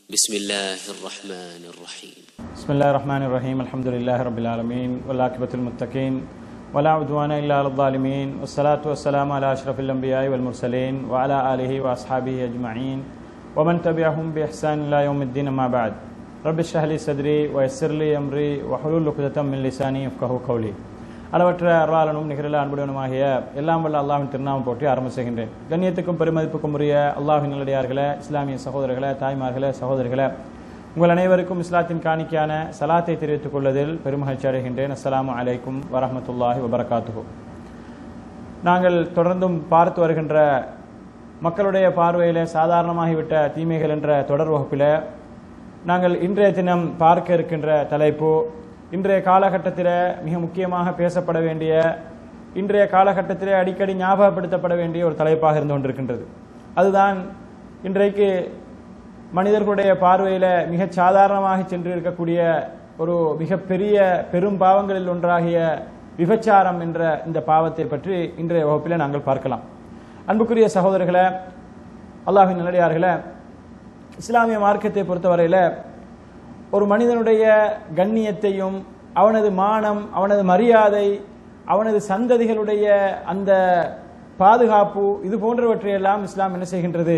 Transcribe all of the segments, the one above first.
بسم الله الرحمن الرحيم بسم الله الرحمن الرحيم الحمد لله رب العالمين والعاقبة المتقين ولا عدوان إلا على الظالمين والصلاة والسلام على أشرف الأنبياء والمرسلين وعلى آله وأصحابه أجمعين ومن تبعهم بإحسان إلى يوم الدين ما بعد رب اشرح لي صدري ويسر لي أمري وحلول عقدة من لساني يفقهوا قولي அளவற்ற அருளாளனும் நிகரில் அன்புடனுமாகிய எல்லாம் வல்ல அல்லாஹின் திருநாமம் போற்றி ஆரம்ப செய்கின்றேன் கண்ணியத்துக்கும் பெருமதிப்புக்கும் உரிய அல்லாஹின் நல்லடியார்களே இஸ்லாமிய சகோதரர்களே தாய்மார்களே சகோதரர்களே உங்கள் அனைவருக்கும் இஸ்லாத்தின் காணிக்கையான சலாத்தை தெரிவித்துக் கொள்வதில் பெருமகிழ்ச்சி அடைகின்றேன் அஸ்ஸலாமு அலைக்கும் வரஹமத்துல்லாஹி வபரகாத்துஹு நாங்கள் தொடர்ந்தும் பார்த்து வருகின்ற மக்களுடைய பார்வையிலே சாதாரணமாகிவிட்ட தீமைகள் என்ற தொடர் வகுப்பில் நாங்கள் இன்றைய தினம் பார்க்க இருக்கின்ற தலைப்பு இன்றைய காலகட்டத்தில் மிக முக்கியமாக பேசப்பட வேண்டிய இன்றைய காலகட்டத்திலே அடிக்கடி ஞாபகப்படுத்தப்பட வேண்டிய ஒரு தலைப்பாக இருந்து கொண்டிருக்கின்றது அதுதான் இன்றைக்கு மனிதர்களுடைய பார்வையில் மிகச் சாதாரணமாக சென்று இருக்கக்கூடிய ஒரு மிகப்பெரிய பெரும் பாவங்களில் ஒன்றாகிய விபச்சாரம் என்ற இந்த பாவத்தை பற்றி இன்றைய வகுப்பில் நாங்கள் பார்க்கலாம் அன்புக்குரிய சகோதரர்களே அல்லாஹின் நல்லடியார்களே இஸ்லாமிய மார்க்கத்தை பொறுத்தவரையில் ஒரு மனிதனுடைய கண்ணியத்தையும் அவனது மானம் அவனது மரியாதை அவனது சந்ததிகளுடைய அந்த பாதுகாப்பு இது போன்றவற்றையெல்லாம் இஸ்லாம் என்ன செய்கின்றது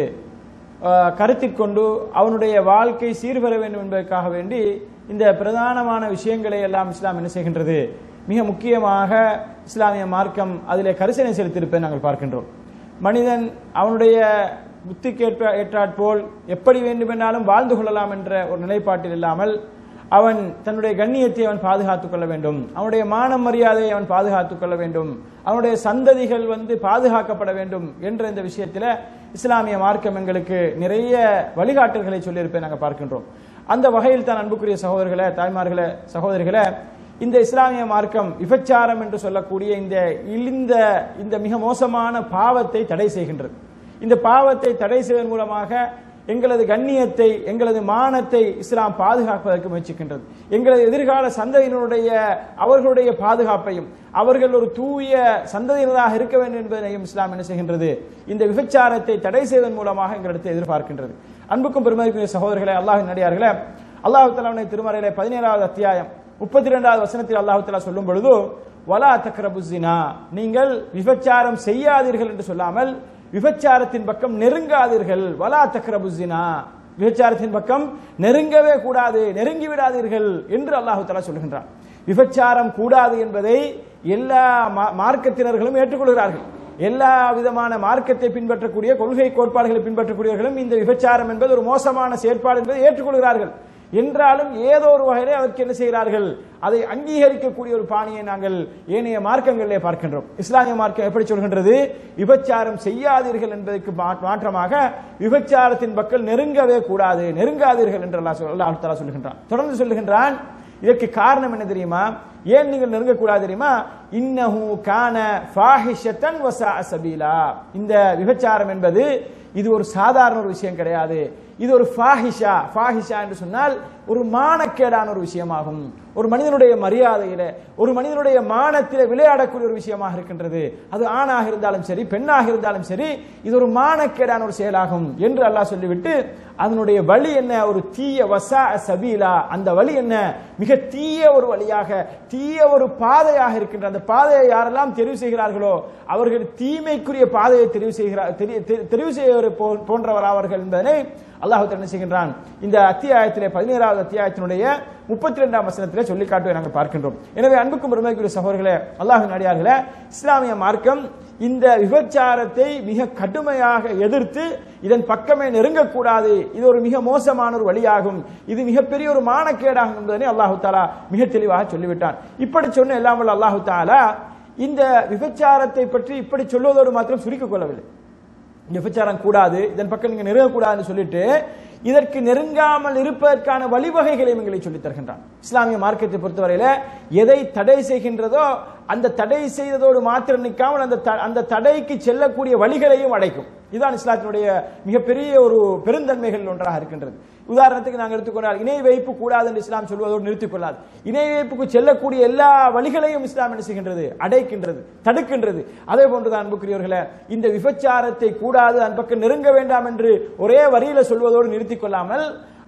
கருத்தில் கொண்டு அவனுடைய வாழ்க்கை சீர்பெற வேண்டும் என்பதற்காக வேண்டி இந்த பிரதானமான விஷயங்களை எல்லாம் இஸ்லாம் என்ன செய்கின்றது மிக முக்கியமாக இஸ்லாமிய மார்க்கம் அதில் கரிசனை செலுத்தியிருப்பதை நாங்கள் பார்க்கின்றோம் மனிதன் அவனுடைய புத்திக்கேற்ற ஏற்றாற்போல் எப்படி வேண்டுமென்றாலும் வாழ்ந்து கொள்ளலாம் என்ற ஒரு நிலைப்பாட்டில் இல்லாமல் அவன் தன்னுடைய கண்ணியத்தை அவன் பாதுகாத்துக் கொள்ள வேண்டும் அவனுடைய மான மரியாதையை அவன் பாதுகாத்துக் கொள்ள வேண்டும் அவனுடைய சந்ததிகள் வந்து பாதுகாக்கப்பட வேண்டும் என்ற இந்த விஷயத்தில் இஸ்லாமிய மார்க்கம் எங்களுக்கு நிறைய வழிகாட்டல்களை சொல்லியிருப்பேன் நாங்கள் பார்க்கின்றோம் அந்த வகையில் தான் அன்புக்குரிய சகோதரர்களே தாய்மார்களே சகோதரிகளே இந்த இஸ்லாமிய மார்க்கம் விபச்சாரம் என்று சொல்லக்கூடிய இந்த இழிந்த இந்த மிக மோசமான பாவத்தை தடை செய்கின்றது இந்த பாவத்தை தடை செய்வதன் மூலமாக எங்களது கண்ணியத்தை எங்களது மானத்தை இஸ்லாம் பாதுகாப்பதற்கு முயற்சிக்கின்றது எங்களது எதிர்கால சந்ததியினருடைய அவர்களுடைய பாதுகாப்பையும் அவர்கள் ஒரு தூய சந்ததியினராக இருக்க வேண்டும் என்பதனையும் இஸ்லாம் என்ன செய்கின்றது இந்த விபச்சாரத்தை தடை செய்வதன் மூலமாக எங்களிடத்தை எதிர்பார்க்கின்றது அன்புக்கும் பெருமதிக்குரிய சகோதரர்களே அல்லாஹின் நடிகார்களே அல்லாஹு தலாவுடைய திருமறையில பதினேழாவது அத்தியாயம் முப்பத்தி இரண்டாவது வசனத்தில் அல்லாஹு தலா சொல்லும் பொழுது வலா தக்ரபுசினா நீங்கள் விபச்சாரம் செய்யாதீர்கள் என்று சொல்லாமல் விபச்சாரத்தின் பக்கம் நெருங்காதீர்கள் வலா தக்ரபுசினா விபச்சாரத்தின் பக்கம் நெருங்கவே கூடாது நெருங்கி விடாதீர்கள் என்று அல்லாஹு தலா சொல்கின்றான் விபச்சாரம் கூடாது என்பதை எல்லா மார்க்கத்தினர்களும் ஏற்றுக்கொள்கிறார்கள் எல்லா விதமான மார்க்கத்தை பின்பற்றக்கூடிய கொள்கை கோட்பாடுகளை பின்பற்றக்கூடியவர்களும் இந்த விபச்சாரம் என்பது ஒரு மோசமான செயற்பாடு என்பதை ஏற்றுக்கொள்கிறார்கள் என்றாலும் ஏதோ ஒரு வகையிலே அதற்கு என்ன செய்கிறார்கள் அதை அங்கீகரிக்கக்கூடிய ஒரு பாணியை நாங்கள் ஏனைய மார்க்கங்களிலே பார்க்கின்றோம் இஸ்லாமிய மார்க்கம் எப்படி சொல்கின்றது விபச்சாரம் செய்யாதீர்கள் என்பதற்கு மாற்றமாக விபச்சாரத்தின் பக்கம் நெருங்கவே கூடாது நெருங்காதீர்கள் என்று அல்லாஹ் தலா சொல்கின்றான் தொடர்ந்து சொல்லுகின்றான் இதற்கு காரணம் என்ன தெரியுமா ஏன் நீங்கள் நெருங்கக்கூடாது தெரியுமா இன்னஹு கான ஃபாஹிஷத்தன் வசா சபீலா இந்த விபச்சாரம் என்பது இது ஒரு சாதாரண ஒரு விஷயம் கிடையாது இது ஒரு ஃபாஹிஷா ஃபாஹிஷா என்று சொன்னால் ஒரு மானக்கேடான ஒரு விஷயமாகும் ஒரு மனிதனுடைய மரியாதையில ஒரு மனிதனுடைய மானத்தில விளையாடக்கூடிய ஒரு விஷயமாக இருக்கின்றது அது ஆணாக இருந்தாலும் சரி பெண்ணாக இருந்தாலும் சரி இது ஒரு மானக்கேடான ஒரு செயலாகும் என்று அல்லாஹ் சொல்லிவிட்டு அதனுடைய வழி என்ன ஒரு தீய வசா சபீலா அந்த வழி என்ன மிக தீய ஒரு வழியாக தீய ஒரு பாதையாக இருக்கின்ற அந்த பாதையை யாரெல்லாம் தெரிவு செய்கிறார்களோ அவர்கள் தீமைக்குரிய பாதையை தெரிவு செய்கிறார் தெரிவு செய்வர் போன்றவர் அவர்கள் என்பதனை அல்லாஹு என்ன செய்கின்றான் இந்த அத்தியாயத்திலே பதினேழாவது அத்தியாயத்தினுடைய முப்பத்தி ரெண்டாம் வசனத்திலே சொல்லி காட்டுவதை நாங்கள் பார்க்கின்றோம் எனவே அன்புக்கும் பெருமைக்குரிய சகோதரர்களே அல்லாஹின் அடியார்களே இஸ்லாமிய மார்க்கம் இந்த விபச்சாரத்தை மிக கடுமையாக எதிர்த்து இதன் பக்கமே நெருங்கக்கூடாது இது ஒரு மிக மோசமான ஒரு வழியாகும் இது மிகப்பெரிய ஒரு மானக்கேடாகும் என்பதனை அல்லாஹு தாலா மிக தெளிவாக சொல்லிவிட்டான் இப்படி சொன்ன எல்லாம் வல்ல அல்லாஹு தாலா இந்த விபச்சாரத்தை பற்றி இப்படி சொல்வதோடு மாத்திரம் சுருக்கிக் கொள்ளவில்லை விபச்சாரம் கூடாது இதன் பக்கம் நீங்க நெருங்கக்கூடாதுன்னு சொல்லிட்டு இதற்கு நெருங்காமல் இருப்பதற்கான வழிவகைகளையும் எங்களை சொல்லித் தருகின்றான் இஸ்லாமிய மார்க்கத்தை பொறுத்தவரையில எதை தடை செய்கின்றதோ அந்த தடை செய்ததோடு மாத்திரம் நிற்காமல் அந்த அந்த தடைக்கு செல்லக்கூடிய வழிகளையும் அடைக்கும் இதுதான் இஸ்லாத்தினுடைய மிகப்பெரிய ஒரு பெருந்தன்மைகள் ஒன்றாக இருக்கின்றது உதாரணத்துக்கு நாங்கள் எடுத்துக்கொண்டால் இணை வைப்பு கூடாது என்று இஸ்லாம் சொல்வதோடு நிறுத்திக் கொள்ளாது இணை வைப்புக்கு செல்லக்கூடிய எல்லா வழிகளையும் இஸ்லாம் என்ன செய்கின்றது அடைக்கின்றது தடுக்கின்றது அதே போன்றுதான் அன்புக்குரியவர்களே இந்த விபச்சாரத்தை கூடாது அந்த பக்கம் நெருங்க வேண்டாம் என்று ஒரே வரியில சொல்வதோடு நிறுத்திக் கொள்ளாமல்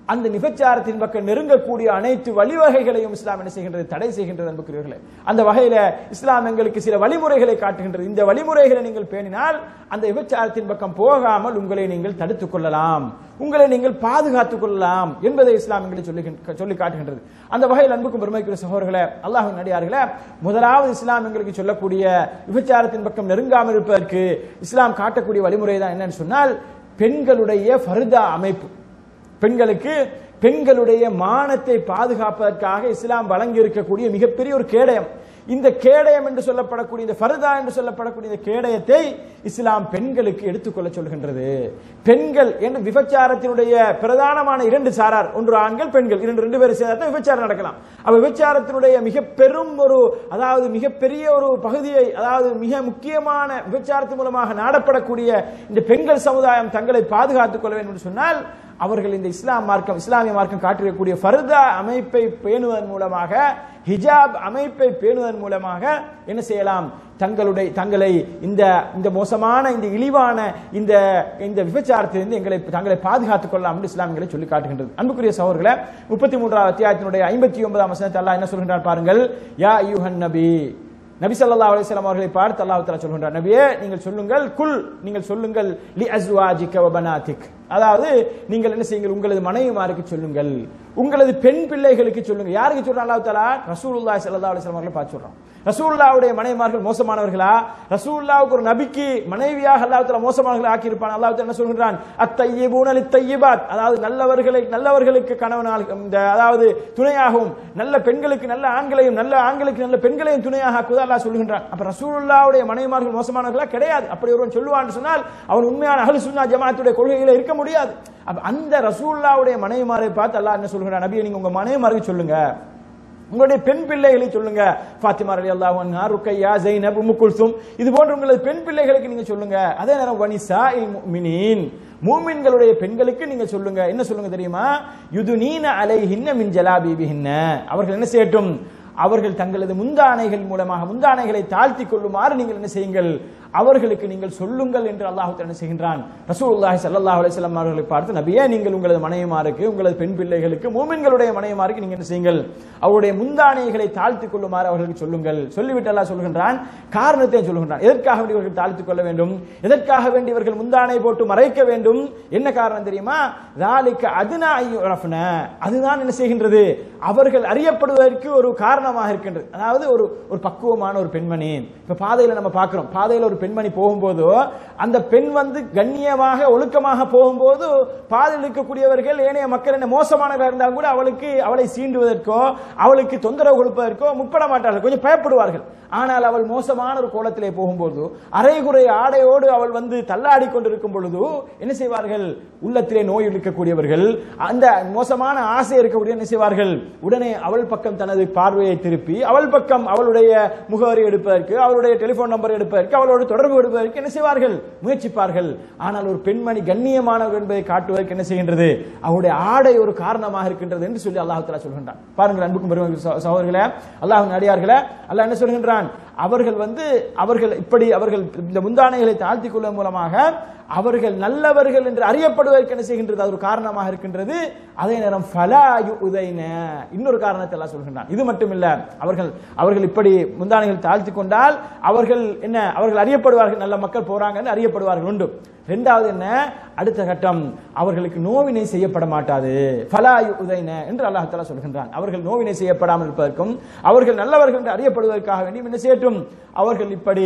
அந்த விபச்சாரத்தின் பக்கம் நெருங்கக்கூடிய அனைத்து வழிவகைகளையும் இஸ்லாம் என்ன செய்கின்றது தடை செய்கின்றது அன்புக்குரியவர்களே அந்த வகையில இஸ்லாம் எங்களுக்கு சில வழிமுறைகளை காட்டுகின்றது இந்த வழிமுறைகளை நீங்கள் பேணினால் அந்த விபச்சாரத்தின் பக்கம் போகாமல் உங்களை நீங்கள் தடுத்துக் கொள்ளலாம் உங்களை நீங்கள் பாதுகாத்துக் கொள்ளலாம் என்பதை இஸ்லாம் எங்களுக்கு சொல்லி சொல்லி காட்டுகின்றது அந்த வகையில் அன்புக்கும் பெருமைக்குரிய சகோதரர்களே அல்லாஹின் நடிகார்களே முதலாவது இஸ்லாம் எங்களுக்கு சொல்லக்கூடிய விபச்சாரத்தின் பக்கம் நெருங்காமல் இருப்பதற்கு இஸ்லாம் காட்டக்கூடிய வழிமுறை தான் என்னன்னு சொன்னால் பெண்களுடைய ஃபர்தா அமைப்பு பெண்களுக்கு பெண்களுடைய மானத்தை பாதுகாப்பதற்காக இஸ்லாம் வழங்கி இருக்கக்கூடிய மிகப்பெரிய ஒரு கேடயம் இந்த கேடயம் என்று சொல்லப்படக்கூடிய இந்த ஃபர்தா என்று சொல்லப்படக்கூடிய இந்த கேடயத்தை இஸ்லாம் பெண்களுக்கு எடுத்துக்கொள்ள சொல்கின்றது பெண்கள் என்று விபச்சாரத்தினுடைய பிரதானமான இரண்டு சாரார் ஒன்று ஆண்கள் பெண்கள் இரண்டு ரெண்டு பேரும் சேர்ந்தா விபச்சாரம் நடக்கலாம் அப்ப விபச்சாரத்தினுடைய மிக பெரும் ஒரு அதாவது மிகப்பெரிய ஒரு பகுதியை அதாவது மிக முக்கியமான விபச்சாரத்தின் மூலமாக நாடப்படக்கூடிய இந்த பெண்கள் சமுதாயம் தங்களை பாதுகாத்துக் கொள்ள வேண்டும் என்று சொன்னால் அவர்கள் இந்த இஸ்லாம் மார்க்கம் இஸ்லாமிய மார்க்கம் காட்டிருக்கக்கூடிய ஃபர்தா அமைப்பை பேணுவதன் மூலமாக ஹிஜாப் அமைப்பை பேணுவதன் மூலமாக என்ன செய்யலாம் தங்களுடைய தங்களை இந்த இந்த மோசமான இந்த இழிவான இந்த இந்த விபச்சாரத்திலிருந்து எங்களை தங்களை பாதுகாத்துக் கொள்ளலாம் என்று இஸ்லாம் எங்களை சொல்லி காட்டுகின்றது அன்புக்குரிய சகோதரர்களே முப்பத்தி மூன்றாவது அத்தியாயத்தினுடைய ஐம்பத்தி ஒன்பதாம் வசனத்தை அல்லாஹ் என்ன சொல்கின்றார் பாருங்கள் யா யூஹன் நபி நபி ஸல்லல்லாஹு அலைஹி வஸல்லம் அவர்களை பார்த்து அல்லாஹ் தஆலா சொல்கின்றார் நபியே நீங்கள் சொல்லுங்கள் குல் நீங்கள் சொல்லுங்கள் லி அஸ்வாஜிக வ பனாதிக் அதாவது நீங்கள் என்ன செய்யுங்கள் உங்களது மனைவிமாருக்கு சொல்லுங்கள் உங்களது பெண் பிள்ளைகளுக்கு சொல்லுங்க யாருக்கு சொல்றான் அல்லாஹ் தஆலா ரசூலுல்லாஹி ஸல்லல்லாஹு அலைஹி வஸல்லம் அவர்களை பார்த்து சொல்றான் ரசூலுல்லாஹ்வுடைய மனைவிமார்கள் மோசமானவர்களா ரசூலுல்லாஹ்வுக்கு ஒரு நபிக்கு மனைவியாக அல்லாஹ் தஆலா மோசமானவர்களை ஆக்கி இருப்பான் அல்லாஹ் தஆலா என்ன சொல்கிறான் அத்தய்யிபூன லித்தய்யிபாத் அதாவது நல்லவர்களை நல்லவர்களுக்கு கணவனால் இந்த அதாவது துணையாகவும் நல்ல பெண்களுக்கு நல்ல ஆண்களையும் நல்ல ஆண்களுக்கு நல்ல பெண்களையும் துணையாக ஆக்குவது அல்லாஹ் சொல்கின்றான் அப்ப ரசூலுல்லாஹ்வுடைய மனைவிமார்கள் மோசமானவர்களா கிடையாது அப்படி ஒருவன் சொல்லுவான்னு சொன்னால் அவன் உண்மையான அஹ்லு சுன்னா ஜமாத்துடைய கொள்கைகளை இருக்க முடியாது அப்ப அந்த ரசூலுல்லாஹ்வுடைய மனைவிமாரை பார்த்து அல்லாஹ் என்ன சொல்கிறான் நபியை நீங்க உங்க மனைவிமாருக்கு சொல்லுங்க உங்களுடைய பெண் பிள்ளைகளை சொல்லுங்க ஃபாத்திமா அலி அல்லாஹ் அன்ஹா ருக்கையா ஜைனப் உம்மு குல்சும் இது போன்ற உங்களது பெண் பிள்ளைகளுக்கு நீங்க சொல்லுங்க அதே நேரம் வனிசா இல் முஃமினீன் மூமின்களுடைய பெண்களுக்கு நீங்க சொல்லுங்க என்ன சொல்லுங்க தெரியுமா யுதுனீன அலைஹின்ன மின் ஜலாபீபிஹின்ன அவர்கள் என்ன செய்யட்டும் அவர்கள் தங்களது முந்தானைகள் மூலமாக முந்தானைகளை தாழ்த்தி கொள்ளுமாறு நீங்கள் என்ன செய்யுங்கள் அவர்களுக்கு நீங்கள் சொல்லுங்கள் என்று அல்லாஹ் என்ன செய்கின்றான் ரசூலுல்லாஹி ஸல்லல்லாஹு அலைஹி வஸல்லம் அவர்களை பார்த்து நபியே நீங்கள் உங்களது மனைவிமாருக்கு உங்களது பெண் பிள்ளைகளுக்கு மூமின்களுடைய மனைவிமாருக்கு நீங்கள் என்ன செய்யுங்கள் அவருடைய முந்தானைகளை தாழ்த்தி கொள்ளுமாறு அவர்களுக்கு சொல்லுங்கள் சொல்லிவிட்டு அல்லாஹ் சொல்கின்றான் காரணத்தை சொல்கின்றான் எதற்காக வேண்டி இவர்கள் தாழ்த்திக் கொள்ள வேண்டும் எதற்காக வேண்டி இவர்கள் முந்தானை போட்டு மறைக்க வேண்டும் என்ன காரணம் தெரியுமா ராலிக்க அதுனா ஐயுரஃப்ன அதுதான் என்ன செய்கின்றது அவர்கள் அறியப்படுவதற்கு ஒரு காரணமாக இருக்கின்றது அதாவது ஒரு ஒரு பக்குவமான ஒரு பெண்மணி இப்ப பாதையில நம்ம பார்க்கிறோம் பாதையில ஒரு பெண்மணி போகும்போது அந்த பெண் வந்து கண்ணியமாக ஒழுக்கமாக போகும்போது பாதையில் இருக்கக்கூடியவர்கள் ஏனைய மக்கள் என்ன மோசமானவர்கள் இருந்தாலும் கூட அவளுக்கு அவளை சீண்டுவதற்கோ அவளுக்கு தொந்தரவு கொடுப்பதற்கோ முற்பட மாட்டார்கள் கொஞ்சம் பயப்படுவார்கள் ஆனால் அவள் மோசமான ஒரு கோலத்திலே போகும்போது அரைகுறை ஆடையோடு அவள் வந்து தள்ளாடி கொண்டிருக்கும் பொழுது என்ன செய்வார்கள் உள்ளத்திலே நோய் இருக்கக்கூடியவர்கள் அந்த மோசமான ஆசை இருக்கக்கூடிய என்ன செய்வார்கள் உடனே அவள் பக்கம் தனது பார்வையை திருப்பி அவள் பக்கம் அவளுடைய முகவரி எடுப்பதற்கு அவளுடைய டெலிபோன் நம்பர் எடுப்பதற்கு அவளோடு தொடர்பு எடுப்பதற்கு என்ன செய்வார்கள் முயற்சிப்பார்கள் ஆனால் ஒரு பெண்மணி கண்ணியமானவர் என்பதை காட்டுவதற்கு என்ன செய்கின்றது அவருடைய ஆடை ஒரு காரணமாக இருக்கின்றது என்று சொல்லி அல்லாஹ் தஆலா சொல்கின்றான் பாருங்கள் அன்புக்கும் பெருமை சகோதரர்களே அல்லாஹ் அடியார்களே அல்லாஹ் என்ன சொல்கின்றான் அவர்கள் வந்து அவர்கள் இப்படி அவர்கள் இந்த முந்தானைகளை தாழ்த்திக் கொள்வதன் மூலமாக அவர்கள் நல்லவர்கள் என்று அறியப்படுவதற்கு என்ன செய்கின்றது அது ஒரு காரணமாக இருக்கின்றது அதே நேரம் ஃபலாயு உதைன இன்னொரு காரணத்தை எல்லாம் சொல்கின்றான் இது மட்டும் இல்ல அவர்கள் அவர்கள் இப்படி முந்தானைகள் தாழ்த்தி கொண்டால் அவர்கள் என்ன அவர்கள் அறியப்படுவார்கள் நல்ல மக்கள் போறாங்கன்னு அறியப்படுவார்கள் உண்டு ரெண்டாவது என்ன அடுத்த கட்டம் அவர்களுக்கு நோவினை செய்யப்பட மாட்டாது ஃபலாயு உதைன என்று அல்லாஹ் தஆலா சொல்கின்றான் அவர்கள் நோவினை செய்யப்படாமல் இருப்பதற்கும் அவர்கள் நல்லவர்கள் என்று அறியப்படுவதற்காக வேண்டியும் என்ன செய்யட்டும் அவர்கள் இப்படி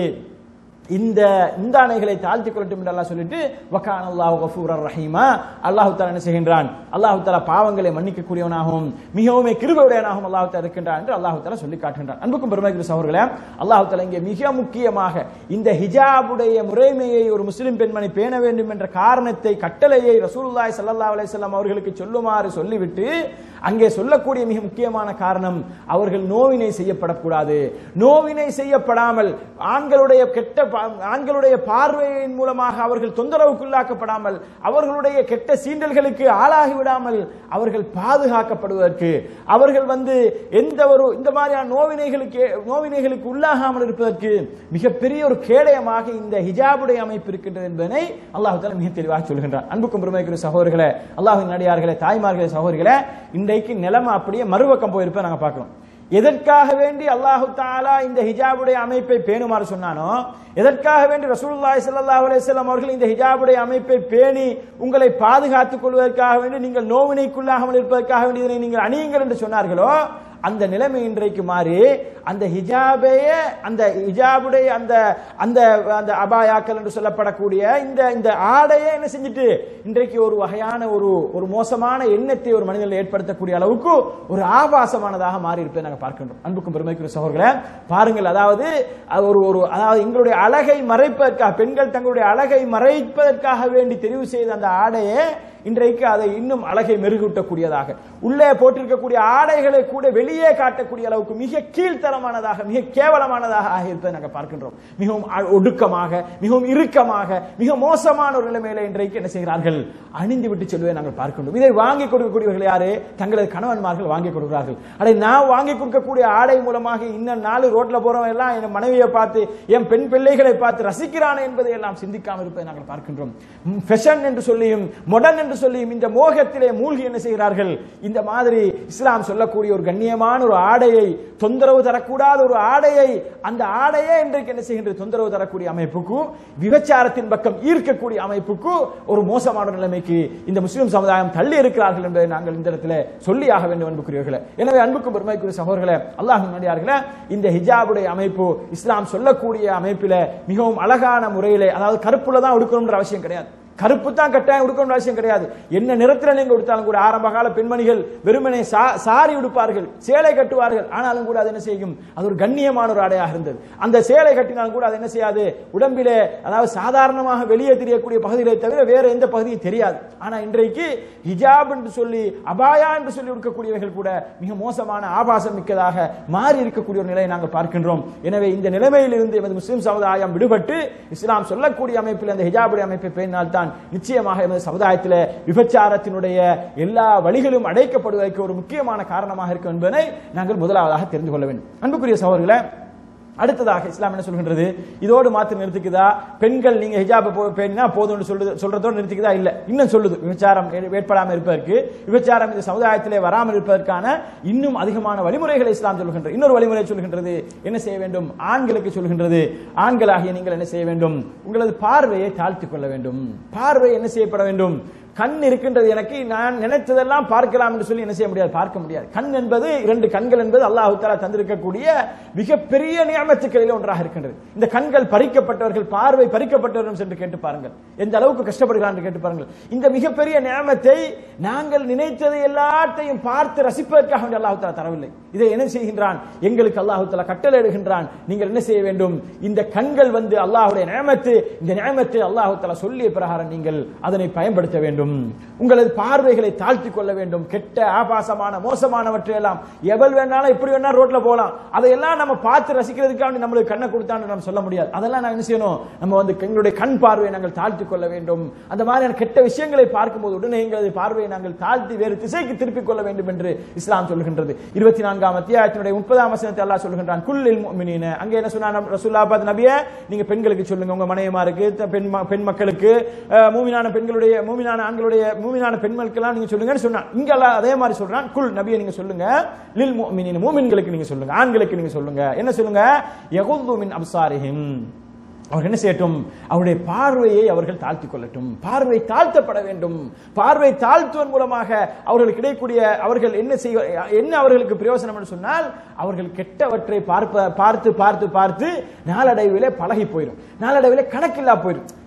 இந்த முந்தானைகளை தாழ்த்தி கொள்ளட்டும் என்று அல்லாஹ் சொல்லிட்டு வக்கான் அல்லாஹ் கஃபூரர் ரஹீமா அல்லாஹ் தாலா என்ன செய்கின்றான் அல்லாஹ் தாலா பாவங்களை மன்னிக்கக்கூடியவனாகவும் மிகவும் கிருபையுடையவனாகவும் அல்லாஹ் தாலா இருக்கின்றான் என்று அல்லாஹ் தாலா சொல்லி காட்டுகின்றான் அன்புக்கும் பெருமைக்குரிய சகோதரர்களே அல்லாஹ் தாலா இங்கே மிக முக்கியமாக இந்த ஹிஜாபுடைய முறைமையை ஒரு முஸ்லிம் பெண்மணி பேண வேண்டும் என்ற காரணத்தை கட்டளையை ரசூலுல்லாஹி ஸல்லல்லாஹு அலைஹி வஸல்லம் அவர்களுக்கு சொல்லுமாறு சொல்லிவிட்டு அங்கே சொல்லக்கூடிய மிக முக்கியமான காரணம் அவர்கள் நோவினை செய்யப்படக்கூடாது நோவினை செய்யப்படாமல் ஆண்களுடைய கெட்ட பா- ஆண்களுடைய பார்வையின் மூலமாக அவர்கள் தொந்தரவுக்குள்ளாக்கப்படாமல் அவர்களுடைய கெட்ட சீண்டல்களுக்கு ஆளாகி விடாமல் அவர்கள் பாதுகாக்கப்படுவதற்கு அவர்கள் வந்து எந்த ஒரு இந்த மாதிரியான நோவினைகளுக்கு நோவினைகளுக்கு உள்ளாகாமல் இருப்பதற்கு மிகப்பெரிய ஒரு கேடயமாக இந்த ஹிஜாபுடைய அமைப்பு இருக்கின்றது என்பதனை அல்லாஹ் தாலா மிக தெளிவாக சொல்கின்றான் அன்புக்கும் பெருமைக்குரிய சகோதரர்களே அல்லாஹின் நடிகார்களே தாய்மார்களே சகோதரிகளே இன்றைக்கு நிலைமை அப்படியே மறுபக்கம் போயிருப்ப நாங்க பார்க்கிறோம் எதற்காக வேண்டி அல்லாஹு தாலா இந்த ஹிஜாபுடைய அமைப்பை பேணுமாறு சொன்னானோ எதற்காக வேண்டி ரசூலுல்லாஹி ஸல்லல்லாஹு அலைஹி வஸல்லம் அவர்கள் இந்த ஹிஜாபுடைய அமைப்பை பேணி உங்களை பாதுகாத்துக் கொள்வதற்காக வேண்டி நீங்கள் நோவினைக்குள்ளாகாமல் இருப்பதற்காக வேண்டி இதனை நீங்கள் அணியுங்கள் என்று சொன்னார்களோ அந்த நிலைமை இன்றைக்கு மாறி அந்த ஹிஜாபைய அந்த ஹிஜாபுடைய அந்த அந்த அந்த அபாயாக்கள் என்று சொல்லப்படக்கூடிய இந்த இந்த ஆடையை என்ன செஞ்சுட்டு இன்றைக்கு ஒரு வகையான ஒரு ஒரு மோசமான எண்ணத்தை ஒரு மனிதனில் ஏற்படுத்தக்கூடிய அளவுக்கு ஒரு ஆபாசமானதாக மாறி இருப்பதை நாங்கள் பார்க்கின்றோம் அன்புக்கும் பெருமைக்குரிய சகோதரர்களே பாருங்கள் அதாவது அது ஒரு ஒரு அதாவது எங்களுடைய அழகை மறைப்பதற்காக பெண்கள் தங்களுடைய அழகை மறைப்பதற்காக வேண்டி தெரிவு செய்த அந்த ஆடையை இன்றைக்கு அதை இன்னும் அழகை மெருகூட்டக்கூடியதாக உள்ளே போட்டிருக்கக்கூடிய ஆடைகளை கூட வெளியே காட்டக்கூடிய அளவுக்கு மிக கீழ்த்தரமானதாக மிக கேவலமானதாக ஆகியிருப்பதை நாங்கள் பார்க்கின்றோம் மிகவும் அ- ஒடுக்கமாக மிகவும் இறுக்கமாக மிக மோசமான ஒரு நிலைமையில இன்றைக்கு என்ன செய்கிறார்கள் அணிந்து விட்டு செல்வதை நாங்கள் பார்க்கின்றோம் இதை வாங்கி கொடுக்கக்கூடியவர்கள் யாரு தங்களது கணவன்மார்கள் வாங்கி கொடுக்கிறார்கள் அதை நான் வாங்கி கொடுக்கக்கூடிய ஆடை மூலமாக இன்னும் நாலு ரோட்ல போறவன் எல்லாம் என் மனைவியை பார்த்து என் பெண் பிள்ளைகளை பார்த்து ரசிக்கிறான் என்பதை எல்லாம் சிந்திக்காமல் இருப்பதை நாங்கள் பார்க்கின்றோம் ஃபெஷன் என்று சொல்லியும் மொடர்ன் என்று சொல்லியும் இந்த மோகத்திலே மூழ்கி என்ன செய்கிறார்கள் இந்த மாதிரி இஸ்லாம் சொல்லக்கூடிய ஒரு கண்ணியமான ஒரு ஆடையை தொந்தரவு தரக்கூடாத ஒரு ஆடையை அந்த ஆடையே இன்றைக்கு என்ன செய்கின்றது தொந்தரவு தரக்கூடிய அமைப்புக்கு விபச்சாரத்தின் பக்கம் ஈர்க்கக்கூடிய அமைப்புக்கு ஒரு மோசமான நிலைமைக்கு இந்த முஸ்லிம் சமுதாயம் தள்ளி இருக்கிறார்கள் என்பதை நாங்கள் இந்த இடத்துல சொல்லியாக வேண்டும் அன்புக்குரியவர்களே எனவே அன்புக்கும் பெருமைக்குரிய சகோதரர்களே அல்லாஹ் நடிகார்களே இந்த ஹிஜாபுடைய அமைப்பு இஸ்லாம் சொல்லக்கூடிய அமைப்பில மிகவும் அழகான முறையிலே அதாவது கருப்புல தான் உடுக்கணும்ன்ற அவசியம் கிடையாது கருப்பு தான் கட்டாயம் உடுக்கணும் அவசியம் கிடையாது என்ன நிறத்துல நீங்க உடுத்தாலும் கூட ஆரம்ப கால பெண்மணிகள் வெறுமனே சா- சாரி உடுப்பார்கள் சேலை கட்டுவார்கள் ஆனாலும் கூட அது என்ன செய்யும் அது ஒரு கண்ணியமான ஒரு ஆடையாக இருந்தது அந்த சேலை கட்டினாலும் கூட அது என்ன செய்யாது உடம்பிலே அதாவது சாதாரணமாக வெளியே தெரியக்கூடிய பகுதிகளை தவிர வேற எந்த பகுதியும் தெரியாது ஆனா இன்றைக்கு ஹிஜாப் என்று சொல்லி அபாயா என்று சொல்லி இருக்கக்கூடியவர்கள் கூட மிக மோசமான ஆபாசம் மிக்கதாக மாறி இருக்கக்கூடிய ஒரு நிலையை நாங்கள் பார்க்கின்றோம் எனவே இந்த நிலைமையிலிருந்து எமது முஸ்லிம் சமுதாயம் விடுபட்டு இஸ்லாம் சொல்லக்கூடிய அமைப்பில் அந்த ஹிஜாபுடைய அமைப்பை பேணினால்தான் நிச்சயமாக எமது சமுதாயத்தில் விபச்சாரத்தினுடைய எல்லா வழிகளும் அடைக்கப்படுவதற்கு ஒரு முக்கியமான காரணமாக இருக்கும் என்பதை நாங்கள் முதலாவதாக தெரிந்து கொள்ள வேண்டும் அன்புக்குரிய சகோதரர்களே அடுத்ததாக இஸ்லாம் என்ன சொல்கின்றது இதோடு மாத்திரம் நிறுத்திக்குதா பெண்கள் நீங்க ஹிஜாபை போ பேணினா போதும்னு சொல்லுது சொல்றதோடு நிறுத்திக்குதா இல்ல இன்னும் சொல்லுது விபச்சாரம் ஏ- ஏற்படாமல் இருப்பதற்கு விபச்சாரம் இந்த சமுதாயத்திலே வராமல் இருப்பதற்கான இன்னும் அதிகமான வழிமுறைகளை இஸ்லாம் சொல்கின்றது இன்னொரு வழிமுறை சொல்கின்றது என்ன செய்ய வேண்டும் ஆண்களுக்கு சொல்கின்றது ஆண்களாகிய நீங்கள் என்ன செய்ய வேண்டும் உங்களது பார்வையை தாழ்த்திக் கொள்ள வேண்டும் பார்வை என்ன செய்யப்பட வேண்டும் கண் இருக்கின்றது எனக்கு நான் நினைத்ததெல்லாம் பார்க்கலாம் என்று சொல்லி என்ன செய்ய முடியாது பார்க்க முடியாது கண் என்பது இரண்டு கண்கள் என்பது அல்லாஹ் தஆலா தந்திருக்கக்கூடிய மிகப்பெரிய நியமத்துக்களில் ஒன்றாக இருக்கின்றது இந்த கண்கள் பறிக்கப்பட்டவர்கள் பார்வை பறிக்கப்பட்டவர்கள் சென்று கேட்டு பாருங்கள் எந்த அளவுக்கு கஷ்டப்படுகிறான் என்று கேட்டு பாருங்கள் இந்த மிகப்பெரிய நியமத்தை நாங்கள் நினைத்ததை எல்லாத்தையும் பார்த்து ரசிப்பதற்காக வேண்டி அல்லாஹ் தஆலா தரவில்லை இதை என்ன செய்கின்றான் எங்களுக்கு அல்லாஹ் தஆலா கட்டளையிடுகின்றான் நீங்கள் என்ன செய்ய வேண்டும் இந்த கண்கள் வந்து அல்லாஹ்வுடைய நியமத்து இந்த நியமத்தை அல்லாஹ் தஆலா சொல்லிய பிரகாரம் நீங்கள் அதனை பயன்படுத்த வேண்டும் உங்களது பார்வைகளை தாழ்த்திக் கொள்ள வேண்டும் கெட்ட ஆபாசமான மோசமானவற்றை எல்லாம் எவள் வேணாலும் எப்படி வேணா ரோட்ல போகலாம் அதையெல்லாம் நம்ம பார்த்து ரசிக்கிறதுக்காக நம்மளுக்கு கண்ணை கொடுத்தான்னு நம்ம சொல்ல முடியாது அதெல்லாம் நாங்க என்ன செய்யணும் நம்ம வந்து எங்களுடைய கண் பார்வையை நாங்கள் தாழ்த்திக் கொள்ள வேண்டும் அந்த மாதிரியான கெட்ட விஷயங்களை பார்க்கும்போது உடனே எங்களது பார்வையை நாங்கள் தாழ்த்தி வேறு திசைக்கு திருப்பிக் கொள்ள வேண்டும் என்று இஸ்லாம் சொல்கின்றது இருபத்தி நான்காம் அத்தியாயத்தினுடைய முப்பதாம் வசனத்தை அல்லாஹ் சொல்கின்றான் குல்லில் முஃமினீன அங்கே என்ன சொன்னா ரசூல்லா பாத் நபியே நீங்க பெண்களுக்கு சொல்லுங்க உங்க மனைவிமாருக்கு த- பெண் ம- பெண் மக்களுக்கு அஹ், மூமினான பெண்களுடைய மூமினான ஆண்களுடைய மூமினான பெண்களுக்கெல்லாம் நீங்க சொல்லுங்கன்னு சொன்னான் இங்க அல்லாஹ் அதே மாதிரி சொல்றான் குல் நபியை நீங்க சொல்லுங்க லில் முஃமினீன மூமின்களுக்கு நீங்க சொல்லுங்க ஆண்களுக்கு நீங்க சொல்லுங்க என்ன சொல்லுங்க யகுது மின் அப்சாரிஹிம் அவர் என்ன செய்யட்டும் அவருடைய பார்வையை அவர்கள் தாழ்த்திக் கொள்ளட்டும் பார்வை தாழ்த்தப்பட வேண்டும் பார்வை தாழ்த்துவதன் மூலமாக அவர்களுக்கு கிடைக்கக்கூடிய அவர்கள் என்ன செய்ய என்ன அவர்களுக்கு பிரயோசனம் என்று சொன்னால் அவர்கள் கெட்டவற்றை பார்ப்ப பார்த்து பார்த்து பார்த்து நாளடைவிலே பழகி போயிடும் நாளடைவிலே கணக்கில்லா போயிடும்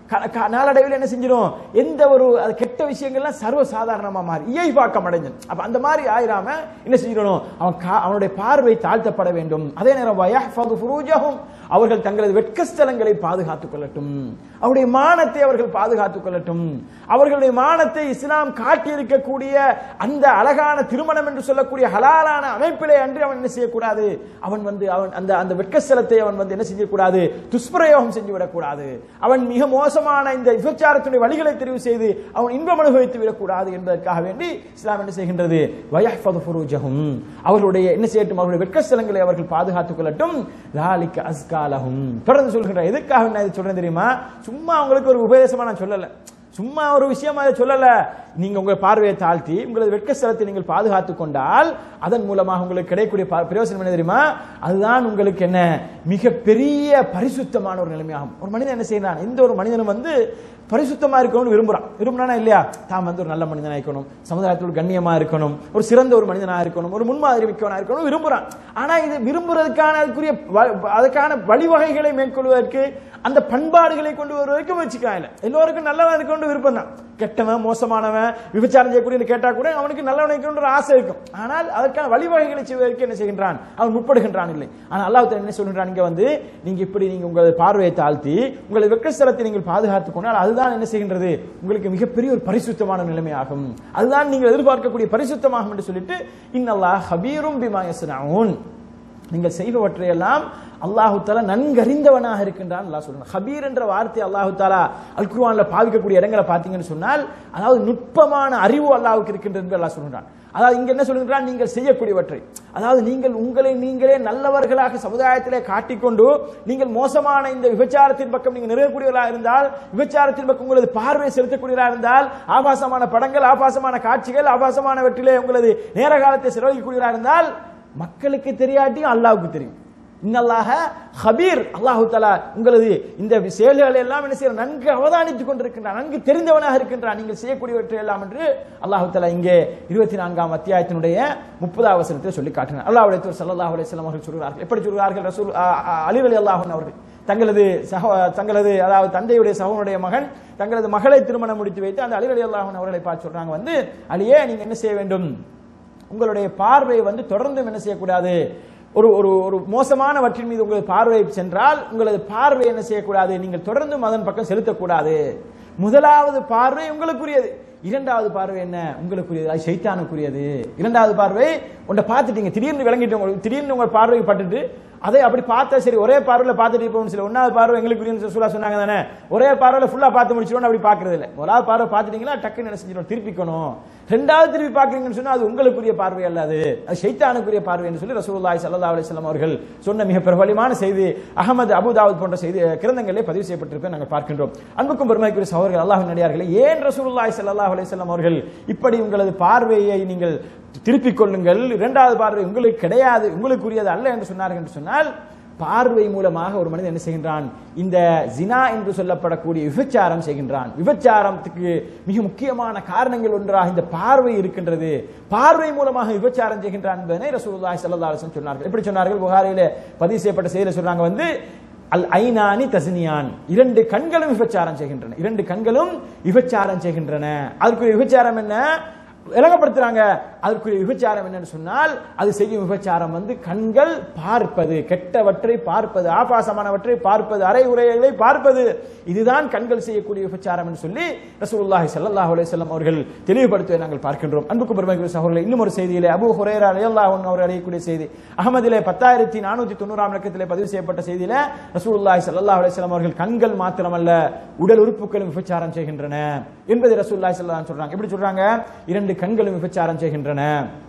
க- க- நாளடைவில் என்ன செஞ்சிடும் எந்த ஒரு அது கெட்ட விஷயங்கள்லாம் சர்வ சாதாரணமா மாறி இயல்பாக்கம் அடைஞ்சு அப்ப அந்த மாதிரி ஆயிராம என்ன செய்யணும் அவன் கா- அவனுடைய பார்வை தாழ்த்தப்பட வேண்டும் அதே நேரம் வயஹ்ஃபது ஃபுரூஜஹும் அவர்கள் தங்களது வெட்கஸ்தலங்களை பாதுகாத்துக் கொள்ளட்டும் அவருடைய மானத்தை அவர்கள் பாதுகாத்துக் கொள்ளட்டும் அவர்களுடைய மானத்தை இஸ்லாம் காட்டியிருக்கக்கூடிய அந்த அழகான திருமணம் என்று சொல்லக்கூடிய ஹலாலான அமைப்பிலே அன்று அவன் என்ன செய்யக்கூடாது அவன் வந்து அவன் அந்த அந்த வெட்கஸ்தலத்தை அவன் வந்து என்ன செய்யக்கூடாது துஷ்பிரயோகம் செஞ்சு விடக்கூடாது அவன் மிக மோசமான இந்த விபச்சாரத்துடைய வழிகளை தெரிவு செய்து அவன் இன்பம் அனுபவித்து விடக்கூடாது என்பதற்காக வேண்டி இஸ்லாம் என்ன செய்கின்றது வயஹ்ஃபது ஃபுரூஜஹும் அவர்களுடைய என்ன செய்யட்டும் அவர்களுடைய வெட்கஸ்தலங்களை அவர்கள் பாதுகாத்துக் கொள்ளட்டும் ذَلِكَ أَزْكَى لَهُمْ தொடர்ந்து சொல்கின்ற எதுக்காக நான் இது சொல்றேன் தெரியுமா சும்மா உங்களுக்கு ஒரு உபதேசமா நான் சொல்லல சும்மா ஒரு விஷயமா இதை சொல்லல நீங்க உங்க பார்வையை தாழ்த்தி உங்களது வெட்க ஸ்தலத்தை நீங்கள் பாதுகாத்துக் கொண்டால் அதன் மூலமாக உங்களுக்கு கிடைக்கக்கூடிய பா- பிரயோசனம் என்ன தெரியுமா அதுதான் உங்களுக்கு என்ன மிக பெரிய பரிசுத்தமான ஒரு நிலைமையாகும் ஒரு மனிதன் என்ன செய்யறான் எந்த ஒரு மனிதனும் வந்து பரிசுத்தமா இருக்கணும்னு விரும்புறான் விரும்புறானா இல்லையா தாம் வந்து ஒரு நல்ல மனிதனா இருக்கணும் சமுதாயத்தில் ஒரு கண்ணியமா இருக்கணும் ஒரு சிறந்த ஒரு மனிதனா இருக்கணும் ஒரு முன்மாதிரி மிக்கவனா இருக்கணும் விரும்புறான் ஆனா இது விரும்புறதுக்கான அதுக்குரிய வ- அதுக்கான வழிவகைகளை மேற்கொள்வதற்கு அந்த பண்பாடுகளை கொண்டு வருவதற்கு முயற்சிக்கலாம் இல்ல எல்லோருக்கும் நல்லவன் இருக்கணும் விருப்பம் தான் கெட்டவன் மோசமானவன் விபச்சாரம் செய்யக்கூடிய கேட்டா கூட அவனுக்கு நல்லவனை இருக்கணும்ன்ற ஆசை இருக்கும் ஆனால் அதற்கான வழிவகைகளை செய்வதற்கு என்ன செய்கின்றான் அவன் முற்படுகின்றான் இல்லை ஆனால் அல்லாஹ் தஆலா என்ன சொல்கின்றான் இங்க வந்து நீங்க இப்படி நீங்க உங்கள் பார்வையை தாழ்த்தி உங்களது வெக்கஸ்தலத்தை நீங்கள் பாதுகாத்துக் கொண்டால் அதுதான் என்ன செய்கின்றது உங்களுக்கு மிகப்பெரிய ஒரு பரிசுத்தமான நிலைமையாகும் அதுதான் நீங்கள் எதிர்பார்க்கக்கூடிய பரிசுத்தமாகும் என்று சொல்லிட்டு இன்னல்லாஹ் ஹபீரும் பிமா யஸ்னஊன் நீங்கள் செய்பவற்றையெல்லாம் அல்லாஹு தாலா நன்கறிந்தவனாக இருக்கின்றான் அல்லாஹ் சொல்றான் ஹபீர் என்ற வார்த்தை அல்லாஹு தாலா அல் குர்ஆன்ல பாவிக்கக்கூடிய இடங்களை பார்த்தீங்கன்னு சொன்னால் அதாவது நுட்பமான அறிவு அல்லாஹ்வுக்கு இருக்கின்றது என்று அல்லாஹ் சொல்கிறான் அதாவது இங்க என்ன சொல்கின்றான் நீங்கள் செய்யக்கூடியவற்றை அதாவது நீங்கள் உங்களை நீங்களே நல்லவர்களாக சமுதாயத்திலே காட்டிக்கொண்டு நீங்கள் மோசமான இந்த விபச்சாரத்தின் பக்கம் நீங்கள் நெருங்கக்கூடியவர்களாக இருந்தால் விபச்சாரத்தின் பக்கம் உங்களது பார்வை செலுத்தக்கூடியவர்களாக இருந்தால் ஆபாசமான படங்கள் ஆபாசமான காட்சிகள் ஆபாசமானவற்றிலே உங்களது நேர காலத்தை செலவழிக்கக்கூடியவர்களாக இருந்தால் மக்களுக்கு தெரியாட்டியும் அல்லாஹ்வுக்கு தெரியும் இன்னல்லாக ஹபீர் அல்லாஹு தஆலா உங்களது இந்த செயல்களை எல்லாம் என்ன செய்ய நன்கு அவதானித்துக் கொண்டிருக்கின்றான் நன்கு தெரிந்தவனாக இருக்கின்றான் நீங்கள் செய்யக்கூடியவற்றை எல்லாம் என்று அல்லாஹு தஆலா இங்கே இருபத்தி நான்காம் அத்தியாயத்தினுடைய முப்பதாவது வசனத்தில் சொல்லி காட்டினார் அல்லாஹ்வுடைய தூதர் ஸல்லல்லாஹு அலைஹி வஸல்லம் அவர்கள் சொல்கிறார்கள் எப்படி சொல்கிறார்கள் ரசூல் அ, அ, அலி ரலியல்லாஹு அன்ஹு அவர்கள் தங்களது சகோ தங்களது அதாவது தந்தையுடைய சகோனுடைய மகன் தங்களது மகளை திருமணம் முடித்து வைத்து அந்த அலி ரலியல்லாஹு அன்ஹு அவர்களை பார்த்து சொல்றாங்க வந்து அலியே நீங்க என்ன செய்ய வேண்டும் உங்களுடைய பார்வை வந்து தொடர்ந்து என்ன செய்யக்கூடாது ஒரு ஒரு ஒரு மோசமானவற்றின் மீது உங்களது பார்வை சென்றால் உங்களது பார்வை என்ன செய்யக்கூடாது நீங்கள் தொடர்ந்து அதன் பக்கம் செலுத்தக்கூடாது முதலாவது பார்வை உங்களுக்குரியது இரண்டாவது பார்வை என்ன உங்களுக்குரியது அது சைத்தானுக்குரியது இரண்டாவது பார்வை உன்னை பார்த்துட்டீங்க திடீர்னு விளங்கிட்டு உங்களுக்கு திடீர்னு உங்க பார்வை பட்டுட்டு அதை அப்படி பார்த்தா சரி ஒரே பார்வையில் பார்த்துட்டு போகணும் சில ஒன்றாவது பார்வை எங்களுக்கு சொல்லா சொன்னாங்க தானே ஒரே பார்வையில் ஃபுல்லாக பார்த்து முடிச்சிடணும் அப்படி பார்க்கறது இல்லை முதலாவது பார்வை பார்த்துட்டீங்களா டக்குன்னு என்ன செஞ்சிடணும் திருப்பிக்கணும் ரெண்டாவது திருப்பி பார்க்குறீங்கன்னு சொன்னா அது உங்களுக்குரிய பார்வை அல்ல அது அது ஷைத்தானுக்குரிய பார்வை என்று சொல்லி ரசூலுல்லாஹி ஸல்லல்லாஹு அலைஹி வஸல்லம் அவர்கள் சொன்ன மிக பிரபலமான செய்தி அகமது அபுதாவுத் போன்ற செய்தி கிரந்தங்களிலே பதிவு செய்யப்பட்டிருப்பதை நாங்கள் பார்க்கின்றோம் அன்புக்கும் பெருமைக்குரிய சகோதரர்கள் அல்லாஹ் நடிகார்களே ஏன் ரசூலுல்லாஹி ஸல்லல்லாஹு அலைஹி வஸல்லம் அவர்கள் இப்படி உங்களது பார்வையை நீங்கள் திருப்பிக் கொள்ளுங்கள் இரண்டாவது பார்வை உங்களுக்கு கிடையாது உங்களுக்குரியது அல்ல என்று சொன்னார்கள் என்று சொன்னால் பார்வை மூலமாக ஒரு மனிதன் என்ன செய்கின்றான் இந்த ஜினா என்று சொல்லப்படக்கூடிய விபச்சாரம் செய்கின்றான் விபச்சாரத்துக்கு மிக முக்கியமான காரணங்கள் ஒன்றாக இந்த பார்வை இருக்கின்றது பார்வை மூலமாக விபச்சாரம் செய்கின்றான் என்பதனை ரசூலுல்லாஹி ஸல்லல்லாஹு அலைஹி வஸல்லம் சொன்னார்கள் எப்படி சொன்னார்கள் புகாரிலே பதிவு செய்யப்பட்ட செய்தியில சொல்றாங்க வந்து அல் ஐனானி தஸ்னியான் இரண்டு கண்களும் விபச்சாரம் செய்கின்றன இரண்டு கண்களும் விபச்சாரம் செய்கின்றன அதற்குரிய விபச்சாரம் என்ன விளங்கப்படுத்துறாங்க அதற்குரிய விபச்சாரம் என்னன்னு சொன்னால் அது செய்யும் விபச்சாரம் வந்து கண்கள் பார்ப்பது கெட்டவற்றை பார்ப்பது ஆபாசமானவற்றை பார்ப்பது அரை உரைகளை பார்ப்பது இதுதான் கண்கள் செய்யக்கூடிய விபச்சாரம் என்று சொல்லி ரசூலுல்லாஹி ஸல்லல்லாஹு அலைஹி வஸல்லம் அவர்கள் தெளிவுபடுத்துவதை நாங்கள் பார்க்கின்றோம் அன்புக்கு பெருமைக்குரிய சகோதரர்களே இன்னும் ஒரு செய்தியிலே அபூ ஹுரைரா ரலியல்லாஹு அன்ஹு அவர் அறியக்கூடிய செய்தி அகமதிலே பத்தாயிரத்தி நானூத்தி தொண்ணூறாம் இலக்கத்திலே பதிவு செய்யப்பட்ட செய்தியில ரசூலுல்லாஹி ஸல்லல்லாஹு அலைஹி வஸல்லம் அவர்கள் கண்கள் மாத்திரமல்ல உடல் உறுப்புகளும் விபச்சாரம் செய்கின்றன என்பதை ரசூலுல்லாஹி ஸல்லல்லாஹு அலைஹி சொல்றாங்க எப்படி சொல்றாங்க இரண்டு கண்களும் விபச்சாரம் செய்கின்றன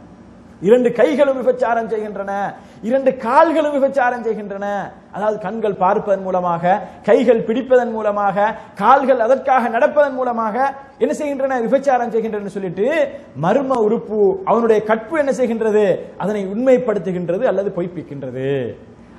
இரண்டு கைகளும் விபச்சாரம் செய்கின்றன இரண்டு கால்களும் விபச்சாரம் செய்கின்றன அதாவது கண்கள் பார்ப்பதன் மூலமாக கைகள் பிடிப்பதன் மூலமாக கால்கள் அதற்காக நடப்பதன் மூலமாக என்ன செய்கின்றன விபச்சாரம் செய்கின்றன சொல்லிட்டு மர்ம உறுப்பு அவனுடைய கற்பு என்ன செய்கின்றது அதனை உண்மைப்படுத்துகின்றது அல்லது பொய்ப்பிக்கின்றது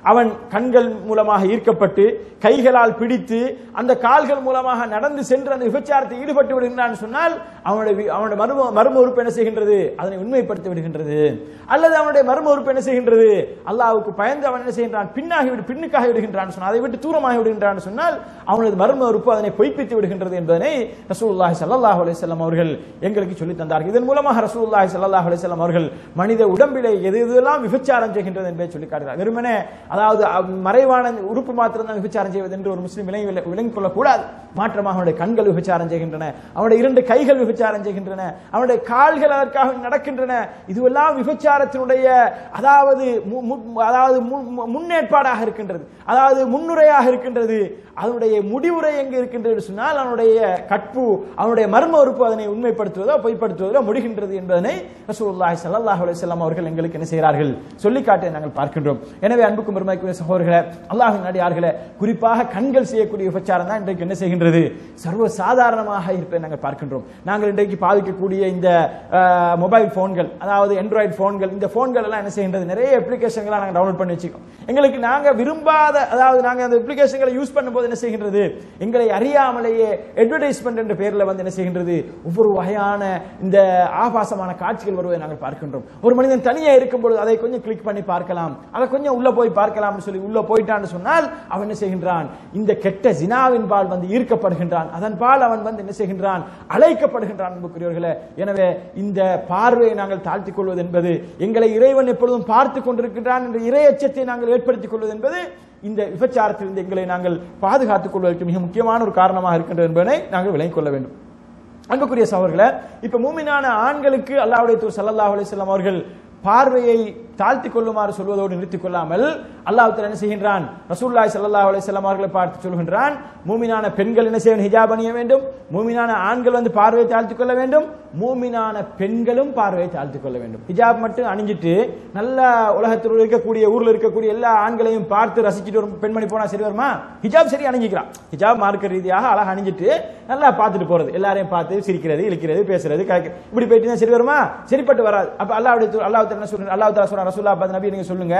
அவன் கண்கள் மூலமாக ஈர்க்கப்பட்டு கைகளால் பிடித்து அந்த கால்கள் மூலமாக நடந்து சென்று அந்த விபச்சாரத்தை ஈடுபட்டு விடுகின்றான் சொன்னால் அவனுடைய வி- அவனுடைய மர்ம மர்ம உறுப்பு என்ன செய்கின்றது அதனை உண்மைப்படுத்தி விடுகின்றது அல்லது அவனுடைய மர்ம உறுப்பு என்ன செய்கின்றது அல்லாஹ்வுக்கு பயந்து அவன் என்ன செய்கின்றான் பின்னாகி விடு பின்னுக்காக விடுகின்றான் சொன்னால் அதை விட்டு தூரமாகி விடுகின்றான் சொன்னால் அவனது மர்ம உறுப்பு அதனை பொய்ப்பித்து விடுகின்றது என்பதனை ரசூலுல்லாஹி ஸல்லல்லாஹு அலைஹி வஸல்லம் அவர்கள் எங்களுக்கு சொல்லி தந்தார்கள் இதன் மூலமாக ரசூலுல்லாஹி ஸல்லல்லாஹு அலைஹி வஸல்லம் அவர்கள் மனித உடம்பிலே எது எதெல்லாம் விபச்சாரம் செய்கின்றது என்பதை சொல்லி காட்டுகிறார் வெறுமனே அதாவது அவ் மறைவான உறுப்பு மாத்திரம் தான் விபச்சாரம் செய்வது என்று ஒரு முஸ்லீம் விளங்கி விளங்கிக் கொள்ளக்கூடாது மாற்றமாக அவனுடைய கண்கள் விபச்சாரம் செய்கின்றன அவனுடைய இரண்டு கைகள் விபச்சாரம் செய்கின்றன அவனுடைய கால்கள் அதற்காக நடக்கின்றன இதுவெல்லாம் விபச்சாரத்தினுடைய அதாவது மு- மு- அதாவது மு- மு- முன்னேற்பாடாக இருக்கின்றது அதாவது முன்னுரையாக இருக்கின்றது அதனுடைய முடிவுரை எங்க இருக்கின்றது என்று சொன்னால் அவனுடைய கற்பு அவனுடைய மர்ம உறுப்பு அதனை உண்மைப்படுத்துவதோ பொய்ப்படுத்துவதோ முடிகின்றது என்பதனை ரசூலுல்லாஹி ஸல்லல்லாஹு அலைஹி வஸல்லம் அவர்கள் எங்களுக்கு என்ன செய்கிறார்கள் சொல்லி காட்ட நாங்கள் பார்க்கின்றோம் எனவே அன்புக்கும் பெருமைக்குரிய சகோதரர்களே அல்லாஹ்வின் அடியார்களே குறிப்பாக கண்கள் செய்யக்கூடிய விபச்சாரம் தான் இன்றைக்கு என்ன செய்கின்றது சர்வ சாதாரணமாக இருப்பதை நாங்கள் பார்க்கின்றோம் நாங்கள் இன்றைக்கு பாதிக்கக்கூடிய இந்த அஹ், மொபைல் போன்கள் அதாவது ஆண்ட்ராய்டு போன்கள் இந்த போன்கள் எல்லாம் என்ன செய்கின்றது நிறைய அப்ளிகேஷன்களை நாங்கள் டவுன்லோட் பண்ணி வச்சுக்கோம் எங்களுக்கு நாங்க விரும்பாத அதாவது நாங்க அந்த அப்ளிகேஷன்களை யூஸ் பண்ணும்போது என்ன செய்கின்றது எங்களை அறியாமலேயே அட்வர்டைஸ்மெண்ட் என்ற பெயர்ல வந்து என்ன செய்கின்றது ஒவ்வொரு வகையான இந்த ஆபாசமான காட்சிகள் வருவதை நாங்கள் பார்க்கின்றோம் ஒரு மனிதன் தனியா இருக்கும்பொழுது அதை கொஞ்சம் கிளிக் பண்ணி பார்க்கலாம் அதை கொஞ்சம் உள்ள போய் பார்க்கலாம்னு சொல்லி உள்ள போயிட்டான்னு சொன்னால் அவன் என்ன செய்கின்றான் இந்த கெட்ட ஜினாவின் பால் வந்து ஈர்க்கப்படுகின்றான் அதன் பால் அவன் வந்து என்ன செய்கின்றான் அழைக்கப்படுகின்றான் அன்புக்குரியவர்களே எனவே இந்த பார்வையை நாங்கள் தாழ்த்திக் கொள்வது என்பது எங்களை இறைவன் எப்பொழுதும் பார்த்து கொண்டிருக்கின்றான் என்ற இறை அச்சத்தை நாங்கள் ஏற்படுத்திக் கொள்வது என்பது இந்த விபச்சாரத்திலிருந்து எங்களை நாங்கள் பாதுகாத்துக் கொள்வதற்கு மிக முக்கியமான ஒரு காரணமாக இருக்கின்றது என்பதை நாங்கள் விளங்கிக் கொள்ள வேண்டும் அன்புக்குரிய சகோதரர்களே இப்ப மூமினான ஆண்களுக்கு அல்லாஹ்வுடைய தூர் ஸல்லல்லாஹு அலைஹி வஸல்லம் அவர்கள் பார்வையை தாழ்த்திக் கொள்ளுமாறு சொல்வதோடு நிறுத்திக் கொள்ளாமல் அல்லாஹ் தஆலா என்ன செய்கின்றான் ரசூலுல்லாஹி ஸல்லல்லாஹு அலைஹி வஸல்லம் அவர்களை பார்த்து சொல்கின்றான் மூமினான பெண்கள் என்ன செய்ய வேண்டும்? ஹிஜாப் அணிய வேண்டும் மூமினான ஆண்கள் வந்து பார்வையை தாழ்த்திக் கொள்ள வேண்டும் மூமினான பெண்களும் பார்வையை தாழ்த்திக் கொள்ள வேண்டும் ஹிஜாப் மட்டும் அணிஞ்சிட்டு நல்ல உலகத்தில் இருக்கக்கூடிய ஊர்ல இருக்கக்கூடிய எல்லா ஆண்களையும் பார்த்து ரசிச்சுட்டு ஒரு பெண்மணி போனா சரி வருமா ஹிஜாப் சரி அணிஞ்சிக்கிறான் ஹிஜாப் மார்க்க ரீதியாக அழகா அணிஞ்சிட்டு நல்லா பார்த்துட்டு போறது எல்லாரையும் பார்த்து சிரிக்கிறது இழுக்கிறது பேசுறது கலைக்கிறது. இப்படி போயிட்டு சரி வருமா சரிப்பட்டு வராது அப்ப அல்லாஹ்வுடைய தூதர் அல்லாஹ் தஆலா என்ன சொல்றாரு அல்லாஹ் தஆலா சொல்றான் ரசூலுல்லாஹ் பார்த்து நபி நீங்க சொல்லுங்க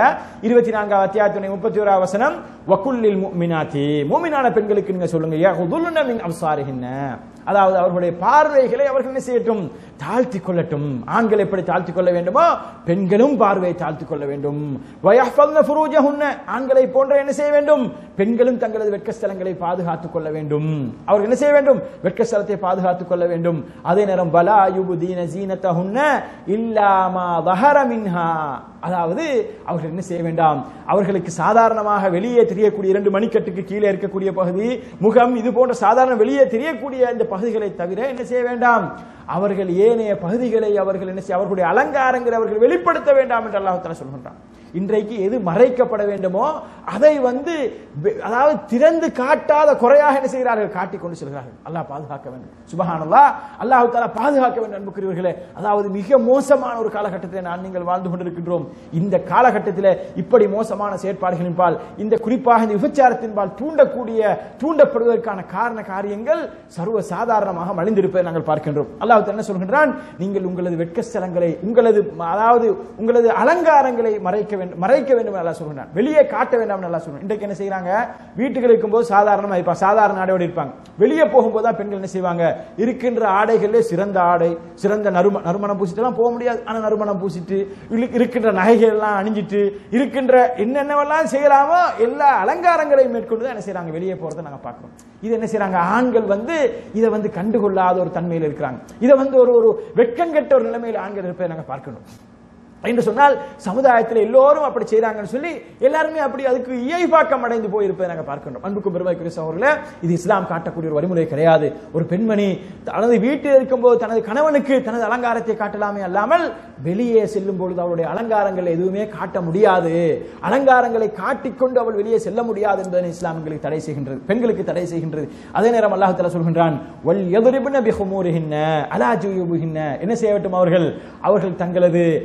24 அத்தியாயத்துடைய 31 வசனம் வகுல்லில் முஃமினாத்தி முஃமினான பெண்களுக்கு நீங்க சொல்லுங்க யகுதுல்ன மின் அப்சாரிஹின்ன அதாவது அவர்களுடைய பார்வைகளை அவர்கள் என்ன செய்யட்டும் தாழ்த்திக் கொள்ளட்டும் ஆண்கள் எப்படி தாழ்த்திக் கொள்ள வேண்டுமோ பெண்களும் பார்வையை தாழ்த்திக் கொள்ள வேண்டும் வயஹ்ஃபல்ன ஃபுரூஜஹுன்ன ஆண்களை போன்ற என்ன செய்ய வேண்டும் பெண்களும் தங்களது வெட்கஸ்தலங்களை பாதுகாத்துக் கொள்ள வேண்டும் அவர்கள் என்ன செய்ய வேண்டும் வெட்கஸ்தலத்தை பாதுகாத்துக் கொள்ள வேண்டும் அதே நேரம் பலா யுபுதீன ஜீனத்தஹுன்ன இல்லாமா தஹர மின்ஹா அதாவது அவர்கள் என்ன செய்ய வேண்டாம் அவர்களுக்கு சாதாரணமாக வெளியே தெரியக்கூடிய இரண்டு மணிக்கட்டுக்கு கீழே இருக்கக்கூடிய பகுதி முகம் இது போன்ற சாதாரண வெளியே தெரியக்கூடிய இந்த பகுதிகளை தவிர என்ன செய்ய வேண்டாம் அவர்கள் ஏனைய பகுதிகளை அவர்கள் என்ன செய்ய அவர்களுடைய அலங்காரங்களை அவர்கள் வெளிப்படுத்த வேண்டாம் என்று அல்லாஹ் தஆலா சொல்கின்றான் இன்றைக்கு எது மறைக்கப்பட வேண்டுமோ அதை வந்து வெ- அதாவது திறந்து காட்டாத குறையாக என்ன செய்கிறார்கள் காட்டிக் கொண்டு செல்கிறார்கள் அல்லாஹ் பாதுகாக்க வேண்டும் சுபஹானல்லாஹ் அல்லாஹ் தஆலா பாதுகாக்க வேண்டும் அன்புக்குரியவர்களே அதாவது மிக மோசமான ஒரு காலகட்டத்தில் நான் நீங்கள் வாழ்ந்து கொண்டிருக்கின்றோம் இந்த காலகட்டத்தில் இப்படி மோசமான செயற்பாடுகளின்பால் இந்த குறிப்பாக இந்த விபச்சாரத்தின்பால் தூண்டக்கூடிய தூண்டப்படுவதற்கான காரண காரியங்கள் சர்வ சாதாரணமாக மலிந்திருப்பதை நாங்கள் பார்க்கின்றோம் அல்லாஹ் தஆலா என்ன சொல்கின்றான் நீங்கள் உங்களது வெட்கஸ்தலங்களை உங்களது அதாவது உங்களது அலங்காரங்களை மறைக்க வேண்டும் மறைக்க வேண்டும் என்று அல்லாஹ் சொல்கின்றான் வெளியே காட்ட வேண்டாம் என்று அல்லாஹ் சொல்றான் இன்றைக்கு என்ன செய்றாங்க வீட்டுகள் இருக்கும்போது சாதாரணமா இருப்பாங்க சாதாரண ஆடையோடு இருப்பாங்க வெளியே போகும்போது தான் பெண்கள் என்ன செய்வாங்க இருக்கின்ற ஆடைகளிலே சிறந்த ஆடை சிறந்த நறும நறுமணம் பூசிட்டுலாம் போக முடியாது ஆனா நறுமணம் பூசிட்டு இரு- இருக்கின்ற நகைகள் எல்லாம் அணிஞ்சிட்டு இருக்கின்ற என்னென்னவெல்லாம் செய்யலாமோ எல்லா அலங்காரங்களையும் மேற்கொண்டு தான் என்ன செய்றாங்க வெளியே போறதை நாங்க பார்க்கிறோம் இது என்ன செய்றாங்க ஆண்கள் வந்து இதை வந்து கண்டுகொள்ளாத ஒரு தன்மையில் இருக்கிறாங்க இதை வந்து ஒரு ஒரு வெட்கங்கெட்ட ஒரு நிலைமையில் ஆண்கள் இருப்பதை நாங்க பார்க்கணும் என்று சொன்னால் சமுதாயத்தில் எல்லோரும் அப்படி செய்றாங்கன்னு சொல்லி எல்லாருமே அப்படி அதுக்கு இயல்பாக்கம் அடைந்து போயிருப்பதை நாங்கள் பார்க்கின்றோம் அன்புக்கும் பெருமைக்குரிய சகோதரர்களே இது இஸ்லாம் காட்டக்கூடிய ஒரு வழிமுறை கிடையாது ஒரு பெண்மணி தனது வீட்டில் இருக்கும்போது தனது கணவனுக்கு தனது அலங்காரத்தை காட்டலாமே அல்லாமல் வெளியே செல்லும் பொழுது அவளுடைய அலங்காரங்கள் எதுவுமே காட்ட முடியாது அலங்காரங்களை காட்டிக்கொண்டு அவள் வெளியே செல்ல முடியாது என்பதை இஸ்லாம் எங்களுக்கு தடை செய்கின்றது பெண்களுக்கு தடை செய்கின்றது அதே நேரம் அல்லாஹ் தஆலா சொல்கின்றான் வல் யதுரிபுன பிஹுமூரிஹின்ன அலா ஜுயூபுஹின்ன என்ன செய்யட்டும் அவர்கள் அவர்கள் தங்களது அதாவது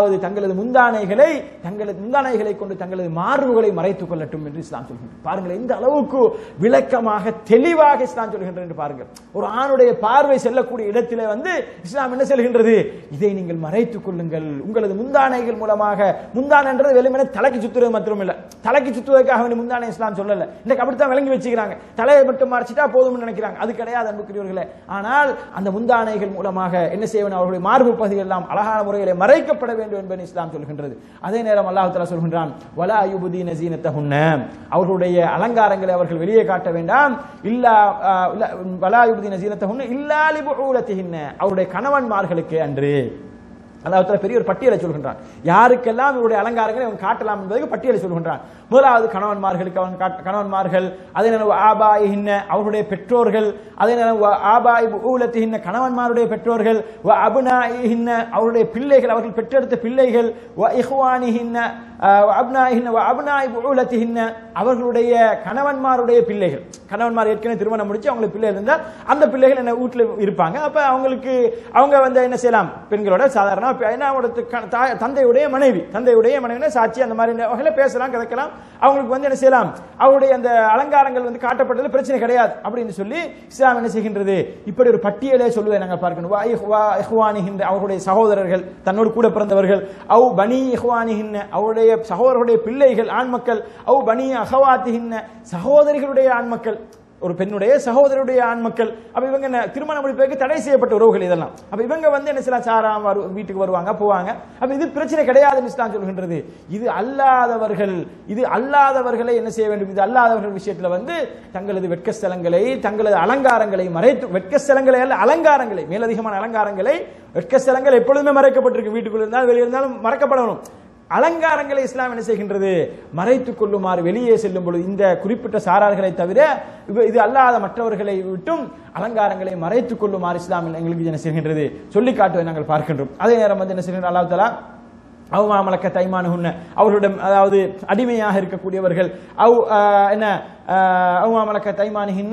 அதாவது தங்களது முந்தானைகளை தங்களது முந்தானைகளை கொண்டு தங்களது மார்புகளை மறைத்துக் கொள்ளட்டும் என்று இஸ்லாம் சொல்கின்றது பாருங்கள் எந்த அளவுக்கு விளக்கமாக தெளிவாக இஸ்லாம் சொல்கின்றது என்று பாருங்கள் ஒரு ஆணுடைய பார்வை செல்லக்கூடிய இடத்திலே வந்து இஸ்லாம் என்ன செல்கின்றது இதை நீங்கள் மறைத்துக் கொள்ளுங்கள் உங்களது முந்தானைகள் மூலமாக முந்தானன்றது வெளிமேல தலைக்கு சுத்துறது மாத்திரம் இல்ல தலைக்கு சுத்துவதற்காக வேண்டிய முந்தானை இஸ்லாம் சொல்லல இன்னைக்கு அப்படித்தான் விளங்கி வச்சுக்கிறாங்க தலையை மட்டும் மறைச்சிட்டா போதும்னு நினைக்கிறாங்க அது கிடையாது அன்புக்குரியவர்களே ஆனால் அந்த முந்தானைகள் மூலமாக என்ன செய்ய வேண்டும் அவர்களுடைய மார்பு பகுதிகள் எல்லாம் அழகான முறையிலே மறைக்கப்பட வேண்டும் என்பதை இஸ்லாம் சொல்கின்றது அதே நேரம் அல்லாஹ் தஆலா சொல்கின்றான் வலா யுபுதீன ஜீனத்தஹுன்ன அவர்களுடைய அலங்காரங்களை அவர்கள் வெளியே காட்ட வேண்டாம் இல்லா ஆஹ், இல்ல, வலா யுபுதீன ஜீனத்தஹுன்ன இல்லா லிபுஊலத்திஹின்ன அவருடைய கணவன்மார்களுக்கு அன்று அல்லாஹ் பெரிய ஒரு பட்டியலை சொல்கின்றான் யாருக்கெல்லாம் இவருடைய அலங்காரங்களை அவன் காட்டலாம் என்பதற்கு பட்டியலை சொல்கின்றான் முதலாவது கணவன்மார்களுக்கு அவன் காட்ட- கணவன்மார்கள் அதே நேரம் ஆபாயின்ன அவருடைய பெற்றோர்கள் அதே நேரம் வ ஆபாய் ஊலத்திஹின்ன கணவன்மாருடைய பெற்றோர்கள் வ அபுனாயிஹின்ன அவருடைய பிள்ளைகள் அவர்கள் பெற்றெடுத்த பிள்ளைகள் வ இஹ்வானிஹின்ன ஆஹ், வ அப்னாயிஹின்ன வ அப்னாய் ஊலத்திஹின்ன அவர்களுடைய கணவன்மாருடைய பிள்ளைகள் கணவன்மார் ஏற்கனவே திருமணம் முடிச்சு அவங்களுக்கு பிள்ளைகள் இருந்தால் அந்த பிள்ளைகள் என்ன வீட்டில் இருப்பாங்க அப்ப அவங்களுக்கு அவங்க வந்து என்ன செய்யலாம் பெண்களோட சாதாரண இப்ப என்ன அவரோட க- தாய்- தந்தையுடைய மனைவி தந்தையுடைய மனைவினா சாட்சி அந்த மாதிரி வகையில பேசலாம் கதைக்கலாம் அவங்களுக்கு வந்து என்ன செய்யலாம் அவருடைய அந்த அலங்காரங்கள் வந்து காட்டப்பட்டது பிரச்சனை கிடையாது அப்படின்னு சொல்லி இஸ்லாம் என்ன செய்கின்றது இப்படி ஒரு பட்டியலே சொல்லுவேன் நாங்கள் பார்க்கணும் வா இஹ்வா இஹ்வானிஹின் அவருடைய சகோதரர்கள் தன்னோடு கூட பிறந்தவர்கள் அவ் பனி இஹ்வானிஹின் அவருடைய சகோதரருடைய பிள்ளைகள் ஆண் மக்கள் அவ் பனி அகவாத்திஹின்ன சகோதரிகளுடைய ஆண் மக்கள் ஒரு பெண்ணுடைய சகோதரருடைய ஆண் மக்கள் அப்ப இவங்க என்ன திருமணம் முடிப்பதற்கு தடை செய்யப்பட்ட உறவுகள் இதெல்லாம் அப்ப இவங்க வந்து என்ன செய்யலாம் சாராம் வரு வீட்டுக்கு வருவாங்க போவாங்க அப்ப இது பிரச்சனை கிடையாதுன்னு இஸ்லாம் சொல்கின்றது இது அல்லாதவர்கள் இது அல்லாதவர்களை என்ன செய்ய வேண்டும் இது அல்லாதவர்கள் விஷயத்துல வந்து தங்களது வெட்க ஸ்தலங்களை தங்களது அலங்காரங்களை மறைத்து வெட்க ஸ்தலங்களை அல்ல அலங்காரங்களை மேலதிகமான அலங்காரங்களை வெட்க ஸ்தலங்கள் எப்பொழுதுமே மறைக்கப்பட்டிருக்கு வீட்டுக்குள்ள இருந்தாலும் வெளியே இருந்தாலும் மறைக்கப்படணும் அலங்காரங்களை இஸ்லாம் என்ன செய்கின்றது மறைத்துக் கொள்ளுமாறு வெளியே செல்லும் பொழுது இந்த குறிப்பிட்ட சாரார்களை தவிர இவ- இது அல்லாத மற்றவர்களை விட்டும் அலங்காரங்களை மறைத்துக் கொள்ளுமாறு இஸ்லாம் எங்களுக்கு என்ன செய்கின்றது சொல்லி காட்டுவதை நாங்கள் பார்க்கின்றோம் அதே நேரம் வந்து என்ன செய்கின்ற அல்லாஹ் தலா அவுமாமலக்க தைமானுகுன்ன அவர்களிடம் அதாவது அடிமையாக இருக்கக்கூடியவர்கள் அவ் ஆஹ், என்ன அவுமாமலக்க தைமானுகின்ன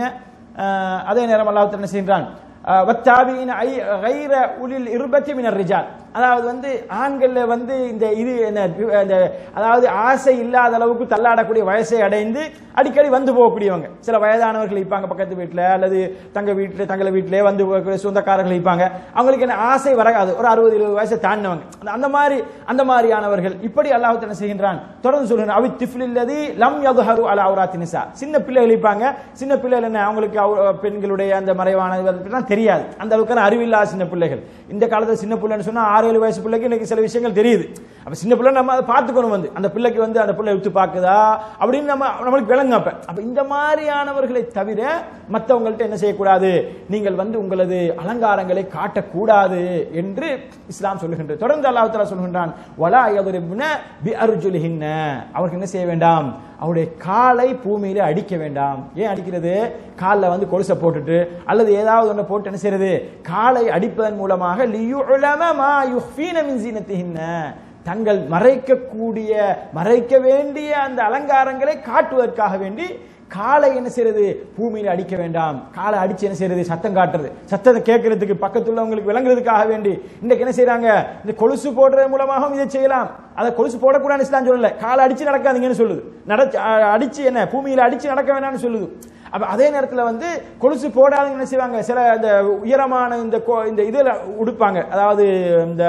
அதே நேரம் அல்லாஹ் தஆலா என்ன செய்கின்றான் ஆஹ், வத்தாபியின ஐ கைர உலில் இருபத்தி மினர் ரிஜால் அதாவது வந்து ஆண்கள்ல வந்து இந்த இது என்ன இந்த அதாவது ஆசை இல்லாத அளவுக்கு தள்ளாடக்கூடிய வயசை அடைந்து அடிக்கடி வந்து போகக்கூடியவங்க சில வயதானவர்கள் இருப்பாங்க பக்கத்து வீட்டில் அல்லது தங்க வீட்டில் தங்கள வீட்டிலே வந்து போகக்கூடிய சொந்தக்காரர்கள் இருப்பாங்க அவங்களுக்கு என்ன ஆசை வராது ஒரு அறுபது இருபது வயசை தாண்டினவங்க அந்த- அந்த மாதிரி அந்த மாதிரியானவர்கள் இப்படி அல்லாஹ் என்ன செய்கின்றான் தொடர்ந்து சொல்கிறான் அவி திஃப்லில்லதி லம் யதுஹரு அலா அவுராத்தி நிசா சின்ன பிள்ளைகள் இருப்பாங்க சின்ன பிள்ளைகள் என்ன அவங்களுக்கு அவ- பெண்களுடைய அந்த மறைவான இதெல்லாம் தெரியாது அந்த அளவுக்கு அறிவில்லாத சின்ன பிள்ளைகள் இந்த காலத்துல சின்ன பிள்ளைன்னு சொன்னா ஆறு ஏழு வயசு பிள்ளைக்கு இன்னைக்கு சில விஷயங்கள் தெரியுது அப்ப சின்ன பிள்ளை நம்ம அதை பார்த்துக்கணும் வந்து அந்த பிள்ளைக்கு வந்து அந்த பிள்ளை விட்டு பாக்குதா அப்படின்னு நம்ம நம்மளுக்கு விளங்கும் அப்ப அப்ப இந்த மாதிரியானவர்களை தவிர மற்றவங்கள்ட்ட என்ன செய்யக்கூடாது நீங்கள் வந்து உங்களது அலங்காரங்களை காட்டக்கூடாது என்று இஸ்லாம் சொல்லுகின்றது தொடர்ந்து அல்லாஹ் தஆலா சொல்கின்றான் வலா யதுரிப்ன பி அர்ஜுலிஹின்ன அவருக்கு என்ன செய்ய வேண்டாம் அவருடைய காலை பூமியில அடிக்க வேண்டாம் ஏன் அடிக்கிறது காலில் வந்து கொலுசை போட்டுட்டு அல்லது ஏதாவது ஒன்று போட்டு என்ன செய்யறது காலை அடிப்பதன் மூலமாக லியுலம மா யுஃபீன மின் ஸீனத்திஹின்ன தங்கள் மறைக்கக்கூடிய மறைக்க வேண்டிய அந்த அலங்காரங்களை காட்டுவதற்காக வேண்டி காலை என்ன செய்யறது பூமியில அடிக்க வேண்டாம் காலை அடிச்சு என்ன செய்யறது சத்தம் காட்டுறது சத்தத்தை கேட்கறதுக்கு பக்கத்துள்ளவங்களுக்கு விளங்குறதுக்காக வேண்டி இன்னைக்கு என்ன செய்றாங்க இந்த கொலுசு போடுறது மூலமாகவும் இதை செய்யலாம் அதை கொலுசு போடக்கூடாதுன்னு இஸ்லாம் சொல்லல காலை அடிச்சு நடக்காதீங்கன்னு சொல்லுது நடச்சு அ- அடிச்சு என்ன பூமியில அடிச்சு நடக்க வேண்டாம்னு சொல்லுது அப்ப அதே நேரத்துல வந்து கொலுசு போடாதவங்க என்ன செய்வாங்க சில இந்த உயரமான இந்த கோ- இந்த இதுல உடுப்பாங்க அதாவது இந்த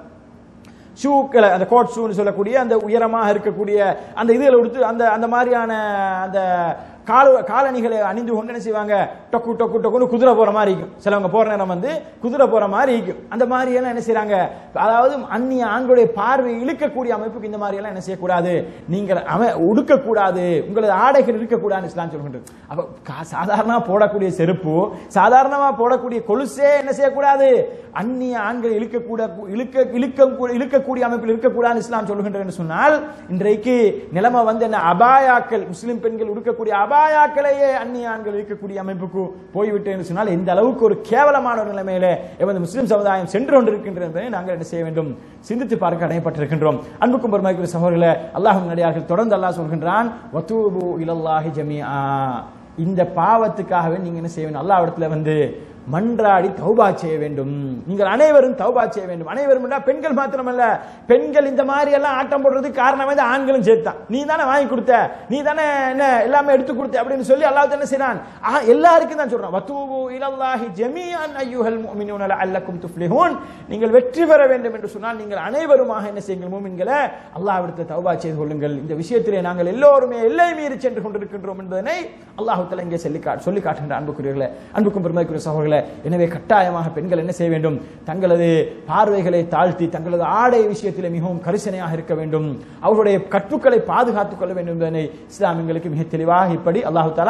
ஷூக்களை அந்த கோட் ஷூன்னு சொல்லக்கூடிய அந்த உயரமாக இருக்கக்கூடிய அந்த இதுகளை உடுத்து அந்த அந்த மாதிரியான அந்த கால காலணிகளை அணிந்து கொண்டு என்ன செய்வாங்க டொக்கு டொக்கு டொக்குன்னு குதிரை போற மாதிரி இருக்கும் சிலவங்க போற நேரம் வந்து குதிரை போற மாதிரி இருக்கும் அந்த மாதிரி எல்லாம் என்ன செய்றாங்க அதாவது அந்நிய ஆண்களுடைய பார்வை இழுக்கக்கூடிய அமைப்புக்கு இந்த மாதிரி எல்லாம் என்ன செய்யக்கூடாது நீங்கள் அம உடுக்கக்கூடாது உங்களது ஆடைகள் இருக்கக்கூடாதுன்னு இஸ்லாம் சொல்கின்றது அப்ப கா- சாதாரணமா போடக்கூடிய செருப்பு சாதாரணமா போடக்கூடிய கொலுசே என்ன செய்யக்கூடாது அந்நிய ஆண்கள் இழுக்கக்கூட இழுக்க இழுக்க இழுக்கக்கூடிய அமைப்பில் இருக்கக்கூடாதுன்னு இஸ்லாம் சொல்லுகின்றது என்று சொன்னால் இன்றைக்கு நிலைமை வந்து என்ன அபாயாக்கள் முஸ்லிம் பெண்கள் உடுக்கக்கூடிய அபாயாக்களையே அந்நிய ஆண்கள் இருக்கக்கூடிய அமைப்புக்கு போய்விட்டு என்று சொன்னால் எந்த அளவுக்கு ஒரு கேவலமான ஒரு நிலைமையில எமது முஸ்லிம் சமுதாயம் சென்று கொண்டிருக்கின்றது என்பதை நாங்கள் என்ன செய்ய வேண்டும் சிந்தித்து பார்க்க அடையப்பட்டிருக்கின்றோம் அன்புக்கும் பெருமைக்குரிய சகோதரர்களே அல்லாஹும் நடிகார்கள் தொடர்ந்து அல்லாஹ் சொல்கின்றான் வத்தூபு இலல்லாஹி ஜமீஆ இந்த பாவத்துக்காகவே நீங்க என்ன செய்ய வேண்டும் அல்லாஹ் இடத்துல வந்து மன்றாடி தௌபா செய்ய வேண்டும் நீங்கள் அனைவரும் தௌபா செய்ய வேண்டும் அனைவரும் என்றால் பெண்கள் மாத்திரமல்ல பெண்கள் இந்த மாதிரி எல்லாம் ஆட்டம் போடுறதுக்கு காரணம் வந்து ஆண்களும் சேர்த்தான் நீ தானே வாங்கி கொடுத்த நீ தானே என்ன எல்லாமே எடுத்து கொடுத்த அப்படின்னு சொல்லி அல்லாஹ் என்ன செய்றான் ஆ, எல்லாருக்கும் தான் சொல்றான் வத்தூபு இலல்லாஹி ஜமீஅன் அய்யுஹல் முஃமினூன லஅல்லக்கும் துஃப்லிஹூன் நீங்கள் வெற்றி பெற வேண்டும் என்று சொன்னால் நீங்கள் அனைவருமாக என்ன செய்யுங்கள் மூமின்களே அல்லாஹ்விடத்தில் தௌபா செய்து கொள்ளுங்கள் இந்த விஷயத்திலே நாங்கள் எல்லோருமே எல்லை மீறி சென்று கொண்டிருக்கின்றோம் என்பதனை அல்லாஹ் தஆலா இங்கே சொல்லி கா சொல்லி காட்டுகின்ற அன்புக்குரியவர்களே அன்புக்கும் பெருமைக்குரிய சகோதரர்களே எனவே கட்டாயமாக பெண்கள் என்ன செய்ய வேண்டும் தங்களது பார்வைகளை தாழ்த்தி தங்களது ஆடை விஷயத்திலே மிகவும் கரிசனையாக இருக்க வேண்டும் அவர்களுடைய கற்புக்களை பாதுகாத்துக் கொள்ள வேண்டும் என்பதனை இஸ்லாம் எங்களுக்கு மிக தெளிவாக இப்படி அல்லாஹு தாலா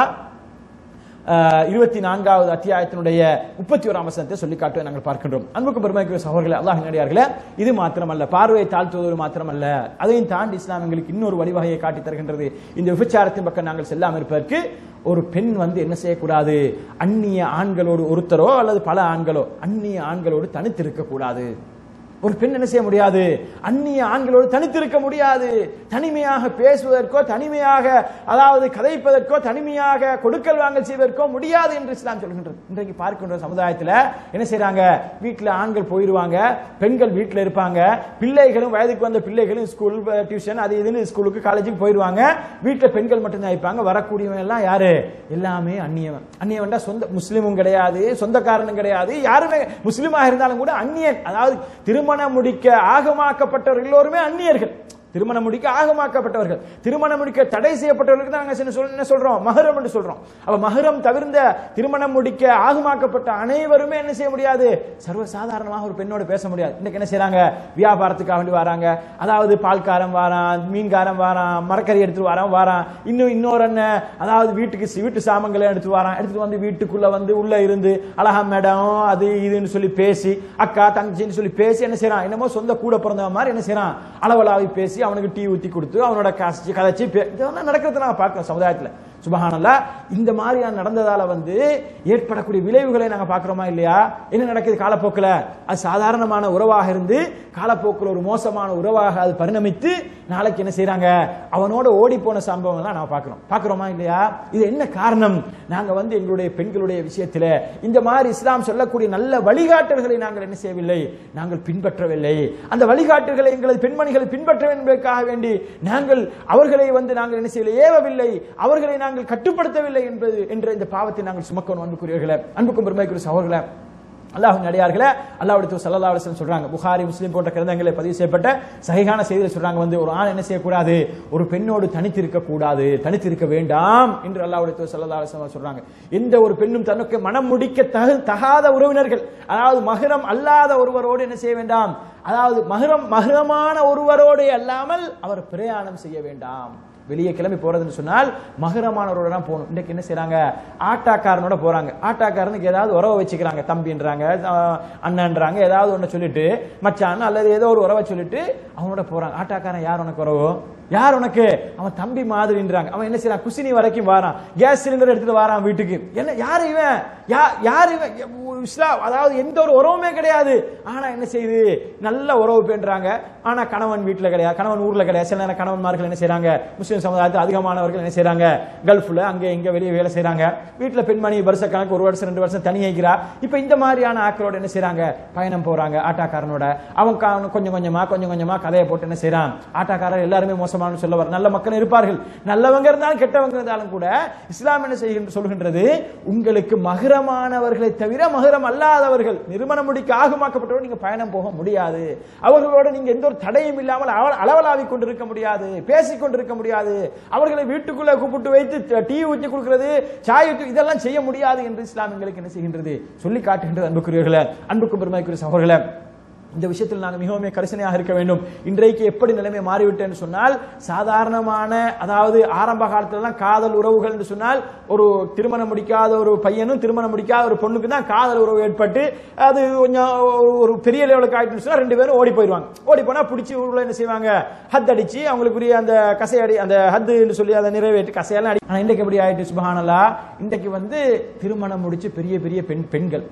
இருபத்தி நான்காவது அத்தியாயத்தினுடைய முப்பத்தி ஓராம் வசனத்தை சொல்லி காட்டுவதை நாங்கள் பார்க்கின்றோம் அன்புக்கும் பெருமைக்குரிய சகோதரர்களே அல்லாஹ் நடிகார்களே இது மாத்திரமல்ல பார்வையை தாழ்த்துவது மாத்திரமல்ல அதையும் தாண்டி இஸ்லாம் எங்களுக்கு இன்னொரு வழிவகையை காட்டி தருகின்றது இந்த விபச்சாரத்தின் பக்கம் நாங்கள் செல்லாமல் இருப்பதற்கு ஒரு பெண் வந்து என்ன செய்யக்கூடாது அந்நிய ஆண்களோடு ஒருத்தரோ அல்லது பல ஆண்களோ அந்நிய ஆண்களோடு தனித்திருக்க கூடாது ஒரு பெண் என்ன செய்ய முடியாது அந்நிய ஆண்களோடு தனித்திருக்க முடியாது தனிமையாக பேசுவதற்கோ தனிமையாக அதாவது கதைப்பதற்கோ தனிமையாக கொடுக்கல் வாங்கல் செய்வதற்கோ முடியாது என்று இஸ்லாம் சொல்கின்றது இன்றைக்கு பார்க்கின்ற சமுதாயத்தில் என்ன செய்றாங்க வீட்டில் ஆண்கள் போயிடுவாங்க பெண்கள் வீட்டில் இருப்பாங்க பிள்ளைகளும் வயதுக்கு வந்த பிள்ளைகளும் ஸ்கூல் டியூஷன் அது இதுன்னு ஸ்கூலுக்கு காலேஜுக்கு போயிடுவாங்க வீட்டில் பெண்கள் மட்டும்தான் இருப்பாங்க வரக்கூடியவன் எல்லாம் யாரு எல்லாமே அந்நியவன் அந்நியவன்டா சொந்த முஸ்லீமும் கிடையாது சொந்தக்காரனும் கிடையாது யாருமே முஸ்லீமாக இருந்தாலும் கூட அந்நியன் அதாவது திருமணம் முடிக்க ஆகமாக்கப்பட்டவர்கள் எல்லோருமே அந்நியர்கள் திருமணம் முடிக்க ஆகமாக்கப்பட்டவர்கள் திருமணம் முடிக்க தடை செய்யப்பட்டவர்களுக்கு தான் நாங்க என்ன சொல்- என்ன சொல்றோம் மகரம் என்று சொல்றோம் அப்ப மகரம் தவிர்ந்த திருமணம் முடிக்க ஆகமாக்கப்பட்ட அனைவருமே என்ன செய்ய முடியாது சர்வ சாதாரணமாக ஒரு பெண்ணோடு பேச முடியாது இன்னைக்கு என்ன செய்றாங்க வியாபாரத்துக்காக வேண்டி வராங்க அதாவது பால்காரன் வாரான் மீன்காரன் வாரான் மரக்கறி எடுத்துட்டு வாரான் வாரான் இன்னும் இன்னொரு அண்ணன் அதாவது வீட்டுக்கு சி- வீட்டு சாமான்களை எடுத்து வாரான் எடுத்துட்டு வந்து வீட்டுக்குள்ள வந்து உள்ள இருந்து அழகா மேடம் அது இதுன்னு சொல்லி பேசி அக்கா தங்கச்சின்னு சொல்லி பேசி என்ன செய்றான் என்னமோ சொந்த கூட பிறந்த மாதிரி என்ன செய்றான் அளவலாவி பேசி அவனுக்கு டீ ஊத்தி கொடுத்து அவனோட காசு கதைச்சு பே- இதெல்லாம் நடக்கிறத நான் பார்க்கிறோம் சமுதாயத்துல சுபஹானல்லா இந்த மாதிரியான நடந்ததால வந்து ஏற்படக்கூடிய விளைவுகளை நாங்க பார்க்கிறோமா இல்லையா என்ன நடக்குது காலப்போக்கில் அது சாதாரணமான உறவாக இருந்து காலப்போக்கில் ஒரு மோசமான உறவாக அது பரிணமித்து நாளைக்கு என்ன செய்றாங்க அவனோட ஓடி போன சம்பவம் எல்லாம் நான் பார்க்கிறோம் பார்க்கிறோமா இல்லையா இது என்ன காரணம் நாங்க வந்து எங்களுடைய பெண்களுடைய விஷயத்துல இந்த மாதிரி இஸ்லாம் சொல்லக்கூடிய நல்ல வழிகாட்டல்களை நாங்கள் என்ன செய்யவில்லை நாங்கள் பின்பற்றவில்லை அந்த வழிகாட்டுகளை எங்களது பெண்மணிகளை பின்பற்ற வேண்டும் என்பதற்காக வேண்டி நாங்கள் அவர்களை வந்து நாங்கள் என்ன செய்யவில்லை ஏவவில்லை அவர்களை நாங்கள் கட்டுப்படுத்தவில்லை என்பது என்ற இந்த பாவத்தை நாங்கள் சுமக்கணும் அன்புக்குரியவர்களே அன்புக்கும் பெருமைக்குரிய சகோதரர்களே அல்லாஹ் நடிகார்களே அல்லாஹ்வுடைய சல்லல்லாஹு அலைஹி வஸல்லம் சொல்றாங்க புகாரி முஸ்லிம் போன்ற கிரந்தங்களை பதிவு செய்யப்பட்ட சஹீஹான செய்தியில் சொல்றாங்க வந்து ஒரு ஆண் என்ன செய்யக்கூடாது ஒரு பெண்ணோடு தனித்திருக்க கூடாது தனித்திருக்க வேண்டாம் என்று அல்லாஹ்வுடைய சல்லல்லாஹு அலைஹி வஸல்லம் சொல்றாங்க எந்த ஒரு பெண்ணும் தனக்கு மனம் முடிக்க தகு தகாத உறவினர்கள் அதாவது மகரம் அல்லாத ஒருவரோடு என்ன செய்ய வேண்டாம் அதாவது மகரம் மகரமான ஒருவரோடு அல்லாமல் அவர் பிரயாணம் செய்ய வேண்டாம் வெளியே கிளம்பி போறதுன்னு சொன்னால் மகரமானவரோட தான் போகணும் இன்னைக்கு என்ன செய்றாங்க ஆட்டாக்காரனோட போறாங்க ஆட்டாக்காரனுக்கு ஏதாவது உறவை வச்சுக்கிறாங்க தம்பின்றாங்க அஹ் அண்ணன்றாங்க ஏதாவது ஒண்ணு சொல்லிட்டு மச்சான் அல்லது ஏதோ ஒரு உறவை சொல்லிட்டு அவனோட போறாங்க ஆட்டாக்காரன் யார் உனக்கு உறவு யார் உனக்கு அவன் தம்பி மாதிரின்றாங்க அவன் என்ன செய்யறான் குசினி வரைக்கும் வாரான் கேஸ் சிலிண்டர் எடுத்துட்டு வாரான் வீட்டுக்கு என்ன யார் இவன் யா- யார் இவன் எ- உ- இஸ்லாம் அதாவது எந்த ஒரு உறவுமே கிடையாது ஆனா என்ன செய்யுது நல்ல உறவு பேன்றாங்க ஆனா கணவன் வீட்டுல கிடையாது கணவன் ஊர்ல கிடையாது சில நேரம் கணவன்மார்கள் என்ன செய்றாங்க முஸ்லிம் சமுதாயத்தில் அதிகமானவர்கள் என்ன செய்றாங்க கல்ஃப்ல அங்க இங்க வெளியே வேலை செய்றாங்க வீட்டுல பெண்மணி வருஷ கணக்கு ஒரு வருஷம் ரெண்டு வருஷம் தனி வைக்கிறா இப்ப இந்த மாதிரியான ஆக்களோட என்ன செய்றாங்க பயணம் போறாங்க ஆட்டாக்காரனோட அவன் கா- கொஞ்சம் கொஞ்சமா கொஞ்சம் கொஞ்சமா கதையை போட்டு என்ன செய்றான் ஆட்டாக்காரர் எல்லாருமே மோசமான சொல்ல வர நல்ல மக்கள் இருப்பார்கள் நல்லவங்க இருந்தாலும் கெட்டவங்க இருந்தாலும் கூட இஸ்லாம் என்ன செய்கின்ற சொல்கின்றது உங்களுக்கு மகரமானவர்களை தவிர மகரம் அல்லாதவர்கள் நிறுவனம் முடிக்க ஆகமாக்கப்பட்டவர்கள் நீங்க பயணம் போக முடியாது அவர்களோட நீங்க எந்த ஒரு தடையும் இல்லாமல் அவ- அளவலாவி கொண்டிருக்க முடியாது பேசிக் கொண்டிருக்க முடியாது அவர்களை வீட்டுக்குள்ள கூப்பிட்டு வைத்து ட- டீ ஊற்றி கொடுக்கிறது சாய் ஊற்றி இதெல்லாம் செய்ய முடியாது என்று இஸ்லாம் எங்களுக்கு என்ன செய்கின்றது சொல்லி காட்டுகின்றது அன்புக்குரியவர்களே அன்புக்கும் பெருமைக்குரிய சகோதரர்களே இந்த விஷயத்தில் நாங்கள் மிகவும் கரிசனையாக இருக்க வேண்டும் இன்றைக்கு எப்படி நிலைமை மாறிவிட்டேன்னு சொன்னால் சாதாரணமான அதாவது ஆரம்ப காலத்துலலாம் காதல் உறவுகள் என்று சொன்னால் ஒரு திருமணம் முடிக்காத ஒரு பையனும் திருமணம் முடிக்காத ஒரு பொண்ணுக்கு தான் காதல் உறவு ஏற்பட்டு அது கொஞ்சம் ஒரு பெரிய லெவலுக்கு ஆயிட்டுன்னு சொன்னா ரெண்டு பேரும் ஓடி போயிடுவாங்க ஓடி போனா பிடிச்சி ஊர்ல என்ன செய்வாங்க ஹத் அடிச்சு அவங்களுக்குரிய அந்த கசையடி அந்த ஹத்துன்னு சொல்லி அதை நிறைவேற்றி கசையெல்லாம் அடி ஆனா இன்றைக்கு எப்படி ஆயிட்டு சுபஹானல்லா இன்றைக்கு வந்து திருமணம் முடிச்சு பெரிய பெரிய பெண் பெண்கள்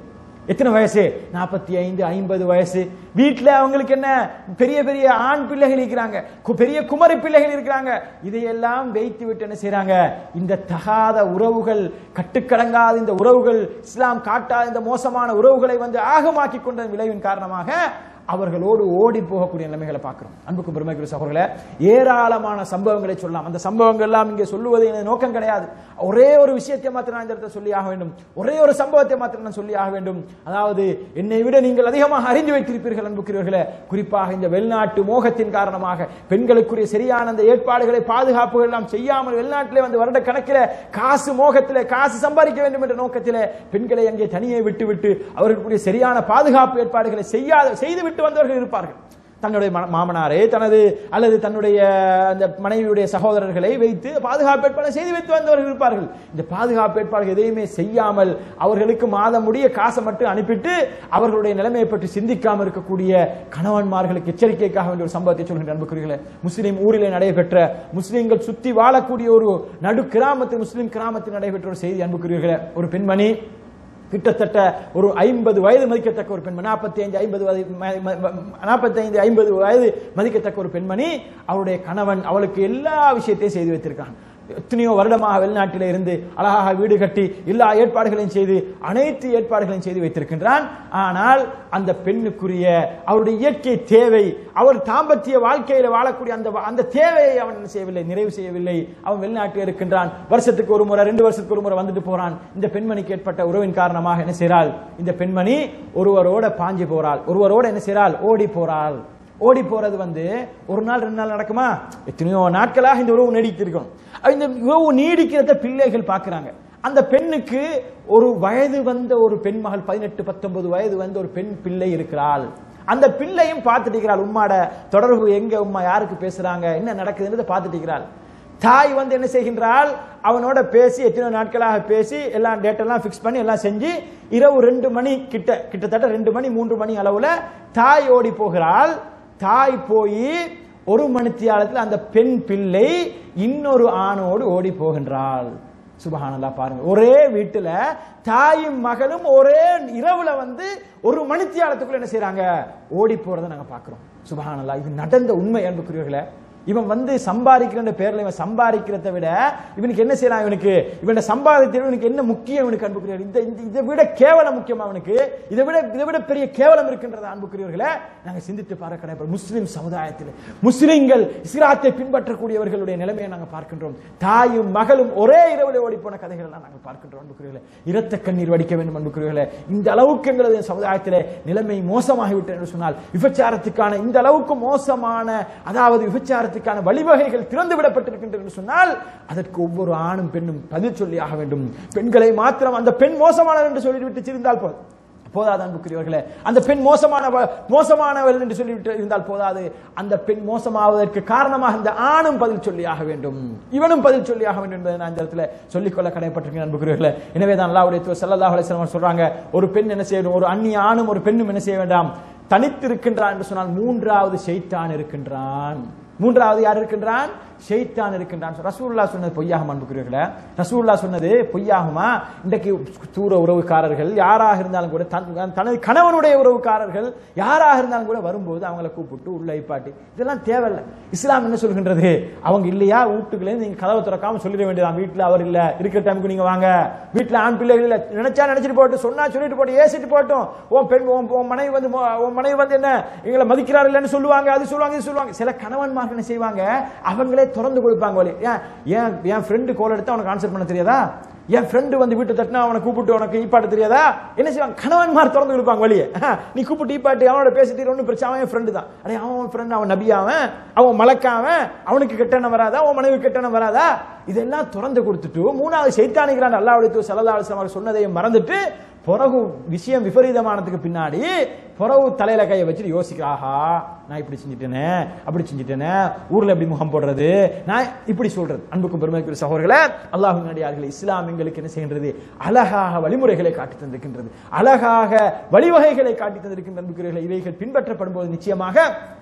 எத்தனை வயசு நாற்பத்தி ஐந்து ஐம்பது வயசு வீட்டுல அவங்களுக்கு என்ன பெரிய பெரிய ஆண் பிள்ளைகள் இருக்கிறாங்க கு- பெரிய குமரி பிள்ளைகள் இருக்கிறாங்க இதையெல்லாம் வைத்து விட்டு என்ன செய்றாங்க இந்த தகாத உறவுகள் கட்டுக்கடங்காத இந்த உறவுகள் இஸ்லாம் காட்டாத இந்த மோசமான உறவுகளை வந்து ஆகமாக்கி கொண்ட விளைவின் காரணமாக அவர்களோடு ஓடி போகக்கூடிய நிலைமைகளை பார்க்கிறோம் அன்புக்கு பெருமைக்குரிய சகோதரர்களே ஏராளமான சம்பவங்களை சொல்லலாம் அந்த சம்பவங்கள் எல்லாம் இங்கே சொல்லுவது எனது நோக்கம் கிடையாது ஒரே ஒரு விஷயத்தை மாத்திரம் நான் இந்த இடத்துல சொல்லி ஆக வேண்டும் ஒரே ஒரு சம்பவத்தை மாத்திரம் நான் சொல்லி ஆக வேண்டும் அதாவது என்னை விட நீங்கள் அதிகமாக அறிந்து வைத்திருப்பீர்கள் அன்புக்குரியவர்களே குறிப்பாக இந்த வெளிநாட்டு மோகத்தின் காரணமாக பெண்களுக்குரிய சரியான அந்த ஏற்பாடுகளை பாதுகாப்புகள் எல்லாம் செய்யாமல் வெளிநாட்டிலே வந்து வருட கணக்கில் காசு மோகத்திலே காசு சம்பாதிக்க வேண்டும் என்ற நோக்கத்திலே பெண்களை அங்கே தனியே விட்டுவிட்டு அவர்களுக்குரிய சரியான பாதுகாப்பு ஏற்பாடுகளை செய்யாத செய்துவிட்டு வந்தவர்கள் இருப்பார்கள் தன்னுடைய மன- மாமனாரே தனது அல்லது தன்னுடைய அந்த மனைவியுடைய சகோதரர்களை வைத்து பாதுகாப்பு ஏற்பாடு செய்து வைத்து வந்தவர்கள் இருப்பார்கள் இந்த பாதுகாப்பு ஏற்பாடுகள் எதையுமே செய்யாமல் அவர்களுக்கு மாதம் முடிய காசை மட்டும் அனுப்பிட்டு அவர்களுடைய நிலைமையை பற்றி சிந்திக்காமல் இருக்கக்கூடிய கணவன்மார்களுக்கு எச்சரிக்கைக்காக வேண்டிய ஒரு சம்பவத்தை சொல்கின்ற அன்புக்குரியர்களே முஸ்லீம் ஊரிலே நடைபெற்ற முஸ்லீம்கள் சுத்தி வாழக்கூடிய ஒரு நடு கிராமத்தில் முஸ்லீம் கிராமத்தில் நடைபெற்ற ஒரு செய்தி அன்புக்குரியர்களே ஒரு பெண்மணி கிட்டத்தட்ட ஒரு ஐம்பது வயது மதிக்கத்தக்க ஒரு பெண்மணி நாற்பத்தி ஐந்து ஐம்பது நாற்பத்தி ஐந்து ஐம்பது வயது மதிக்கத்தக்க ஒரு பெண்மணி அவருடைய கணவன் அவளுக்கு எல்லா விஷயத்தையும் செய்து வைத்திருக்கான் எத்தனையோ வருடமாக வெளிநாட்டிலே இருந்து அழகாக வீடு கட்டி எல்லா ஏற்பாடுகளையும் செய்து அனைத்து ஏற்பாடுகளையும் செய்து வைத்திருக்கின்றான் ஆனால் அந்த பெண்ணுக்குரிய அவருடைய இயற்கை தேவை அவர் தாம்பத்திய வாழ்க்கையில வாழக்கூடிய அந்த அந்த தேவையை அவன் என்ன செய்யவில்லை நிறைவு செய்யவில்லை அவன் வெளிநாட்டில் இருக்கின்றான் வருஷத்துக்கு ஒரு முறை ரெண்டு வருஷத்துக்கு ஒரு முறை வந்துட்டு போறான் இந்த பெண்மணிக்கு ஏற்பட்ட உறவின் காரணமாக என்ன செய்றாள் இந்த பெண்மணி ஒருவரோட பாஞ்சு போறாள் ஒருவரோட என்ன செய்றாள் ஓடி போறாள் ஓடி போறது வந்து ஒரு நாள் ரெண்டு நாள் நடக்குமா எத்தனையோ நாட்களாக இந்த உறவு நீடித்திருக்கும் இந்த உறவு நீடிக்கிறத பிள்ளைகள் பார்க்கறாங்க அந்த பெண்ணுக்கு ஒரு வயது வந்த ஒரு பெண் மகள் பதினெட்டு பத்தொன்பது வயது வந்த ஒரு பெண் பிள்ளை இருக்கிறாள் அந்த பிள்ளையும் பார்த்துட்டு இருக்கிறாள் உம்மாட தொடர்பு எங்க உம்மா யாருக்கு பேசுறாங்க என்ன நடக்குதுன்றதை பார்த்துட்டு இருக்கிறாள் தாய் வந்து என்ன செய்கின்றாள் அவனோட பேசி எத்தனை நாட்களாக பேசி எல்லாம் டேட்டெல்லாம் ஃபிக்ஸ் பண்ணி எல்லாம் செஞ்சு இரவு ரெண்டு மணி கிட்ட கிட்டத்தட்ட ரெண்டு மணி மூன்று மணி அளவுல தாய் ஓடி போகிறாள் தாய் போய் ஒரு மணித்தியாலத்தில் அந்த பெண் பிள்ளை இன்னொரு ஆணோடு ஓடி போகின்றாள் சுபஹானல்லா பாருங்க ஒரே வீட்டுல தாயும் மகளும் ஒரே இரவுல வந்து ஒரு மணித்தியாலத்துக்குள்ள என்ன செய்றாங்க ஓடி போறதை நாங்க பாக்குறோம் சுபஹானல்லா இது நடந்த உண்மை அன்புக்குரியவர்களே இவன் வந்து சம்பாதிக்கிற பேர்ல இவன் சம்பாதிக்கிறத விட இவனுக்கு என்ன செய்யலாம் இவனுக்கு இவன் சம்பாதித்த இவனுக்கு என்ன முக்கியம் இவனுக்கு அன்புக்குரியவர் இந்த இந்த- இதை விட கேவலம் முக்கியம் அவனுக்கு இதை விட இதை விட பெரிய கேவலம் இருக்கின்றது அன்புக்குரியவர்களே நாங்க சிந்தித்து பார்க்க கிடையாது முஸ்லிம் சமுதாயத்தில் முஸ்லிம்கள் இஸ்லாத்தை பின்பற்றக்கூடியவர்களுடைய நிலைமையை நாங்க பார்க்கின்றோம் தாயும் மகளும் ஒரே இரவில் ஓடி போன கதைகள் எல்லாம் நாங்கள் பார்க்கின்றோம் அன்புக்குரியவர்களே இரத்த கண்ணீர் வடிக்க வேண்டும் அன்புக்குரியவர்களே இந்த அளவுக்கு எங்களது சமுதாயத்திலே நிலைமை மோசமாகிவிட்டது என்று சொன்னால் விபச்சாரத்துக்கான இந்த அளவுக்கு மோசமான அதாவது விபச்சாரத்துக்கான வழிவகைகள் திறந்து விடப்பட்டிருக்கின்றது என்று சொன்னால் அதற்கு ஒவ்வொரு ஆணும் பெண்ணும் பதில் சொல்லி ஆக வேண்டும் பெண்களை மாத்திரம் அந்த பெண் மோசமானவர் என்று சொல்லிவிட்டு சிரிந்தால் போதும் போதாது அன்புக்குரியவர்களே அந்த பெண் மோசமானவ மோசமானவள் என்று சொல்லிவிட்டு இருந்தால் போதாது அந்த பெண் மோசமாவதற்கு காரணமாக இந்த ஆணும் பதில் சொல்லியாக வேண்டும் இவனும் பதில் சொல்லியாக வேண்டும் என்பதை நான் இந்த இடத்துல சொல்லிக்கொள்ள கடைப்பட்டிருக்கேன் அன்புக்குரியவர்களே எனவே தான் அல்லாஹ்வுடைய தூதர் ஸல்லல்லாஹு அலைஹி வஸல்லம் சொல்றாங்க ஒரு பெண் என்ன செய்யணும் ஒரு அந்நிய ஆணும் ஒரு பெண்ணும் என்ன செய்ய வேண்டாம் தனித்து இருக்கின்றான் என்று சொன்னால் மூன்றாவது ஷைத்தான் இருக்கின்றான் மூன்றாவது யார் இருக்கின்றான் ஷைத்தான் இருக்கின்றான் ரசூல்லா சொன்னது பொய்யாகும் அன்புக்குரியவர்களே ரசூல்லா சொன்னது பொய்யாகுமா இன்றைக்கு தூர உறவுக்காரர்கள் யாராக இருந்தாலும் கூட தன்- தனது கணவனுடைய உறவுக்காரர்கள் யாராக இருந்தாலும் கூட வரும்போது அவங்கள கூப்பிட்டு உள்ள ஐப்பாட்டி இதெல்லாம் தேவையில்லை இஸ்லாம் என்ன சொல்கின்றது அவங்க இல்லையா வீட்டுக்குள்ளே நீங்க கதவை திறக்காம சொல்லிட வேண்டியதான் வீட்டுல அவர் இல்ல இருக்கிற டைமுக்கு நீங்க வாங்க வீட்டுல ஆண் பிள்ளைகள் இல்ல நினைச்சா நினைச்சிட்டு போட்டு சொன்னா சொல்லிட்டு போட்டு ஏசிட்டு போட்டும் உன் பெண் உன் உன் மனைவி வந்து மோ- உன் மனைவி வந்து என்ன எங்களை மதிக்கிறார் இல்லைன்னு சொல்லுவாங்க அது சொல்லுவாங்க இது சொல்லுவாங்க சில கணவன்மார்கள் என்ன செய்வாங்க அவங்களே திறந்து கொடுப்பாங்க வழி ஏன் ஏன் என் ஃப்ரெண்டு கோல் எடுத்து அவனுக்கு ஆன்சர் பண்ண தெரியாதா என் ஃப்ரெண்டு வந்து வீட்டு தட்டினா அவனை கூப்பிட்டு உனக்கு ஈப்பாட்டு தெரியாதா என்ன செய்வாங்க கணவன்மார் திறந்து கொடுப்பாங்க வழியே நீ கூப்பிட்டு ஈப்பாட்டு அவனோட பேசிட்டு ஒன்றும் பிரச்சனை அவன் ஃப்ரெண்டு தான் அடே அவன் ஃப்ரெண்ட் அவன் நபியாவன் அவன் மலக்காவன் அவனுக்கு கெட்டணம் வராதா அவன் மனைவி கெட்டணம் வராதா இதெல்லாம் திறந்து கொடுத்துட்டு மூணாவது சைத்தானிக்கிறான் அல்லாவுடைய சல்லா அலிஸ்லாம் சொன்னதையும் மறந்துட்டு பிறகு விஷயம் விபரீதமானதுக்கு பின்னாடி பிறகு தலையில கையை வச்சுட்டு யோசிக்கிற ஆஹா நான் இப்படி செஞ்சுட்டேனே அப்படி செஞ்சுட்டேனே ஊர்ல எப்படி முகம் போடுறது நான் இப்படி சொல்றது அன்புக்கும் பெருமைக்குரிய சகோதரர்களே அல்லாஹ் நடிகார்கள் இஸ்லாம் எங்களுக்கு என்ன செய்கின்றது அழகாக வழிமுறைகளை காட்டி தந்திருக்கின்றது அழகாக வழிவகைகளை காட்டி தந்திருக்கின்ற அன்புக்குரியவர்களே இவைகள் பின்பற்றப்படும் போது நிச்சயமாக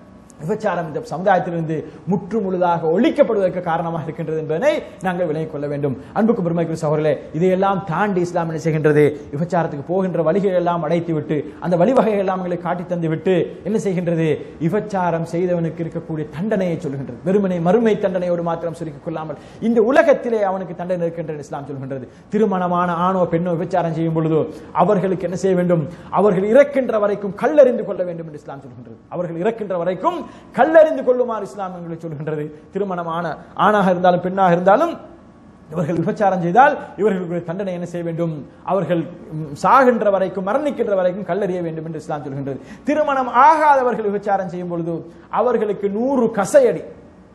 விபச்சாரம் இந்த சமுதாயத்திலிருந்து முற்று முழுதாக ஒழிக்கப்படுவதற்கு காரணமாக இருக்கின்றது என்பதனை நாங்கள் விலகிக் கொள்ள வேண்டும் அன்புக்கு பெருமைக்குரிய சகோதரர்களே இதையெல்லாம் தாண்டி இஸ்லாம் என்ன செய்கின்றது விபச்சாரத்துக்கு போகின்ற வழிகள் எல்லாம் அடைத்து விட்டு அந்த வழிவகைகள் எல்லாம் எங்களுக்கு காட்டி தந்து விட்டு என்ன செய்கின்றது விபச்சாரம் செய்தவனுக்கு இருக்கக்கூடிய தண்டனையை சொல்கின்றது வெறுமனை மறுமை தண்டனையோடு மாத்திரம் சுருக்கிக் கொள்ளாமல் இந்த உலகத்திலே அவனுக்கு தண்டனை இருக்கின்றது இஸ்லாம் சொல்கின்றது திருமணமான ஆணோ பெண்ணோ விபச்சாரம் செய்யும் பொழுது அவர்களுக்கு என்ன செய்ய வேண்டும் அவர்கள் இறக்கின்ற வரைக்கும் கல்லறிந்து கொள்ள வேண்டும் என்று இஸ்லாம் சொல்கின்றது அவர்கள் இறக்கின்ற வரைக்கும் கல்லறிந்து கொள்ளுமாறு இஸ்லாம் எங்களுக்கு சொல்கின்றது திருமணமான ஆணாக இருந்தாலும் பெண்ணாக இருந்தாலும் இவர்கள் விபச்சாரம் செய்தால் இவர்களுக்கு தண்டனை என்ன செய்ய வேண்டும் அவர்கள் ம், சாகின்ற வரைக்கும் மரணிக்கின்ற வரைக்கும் கல்லறிய வேண்டும் என்று இஸ்லாம் சொல்கின்றது திருமணம் ஆகாதவர்கள் விபச்சாரம் செய்யும் பொழுது அவர்களுக்கு நூறு கசையடி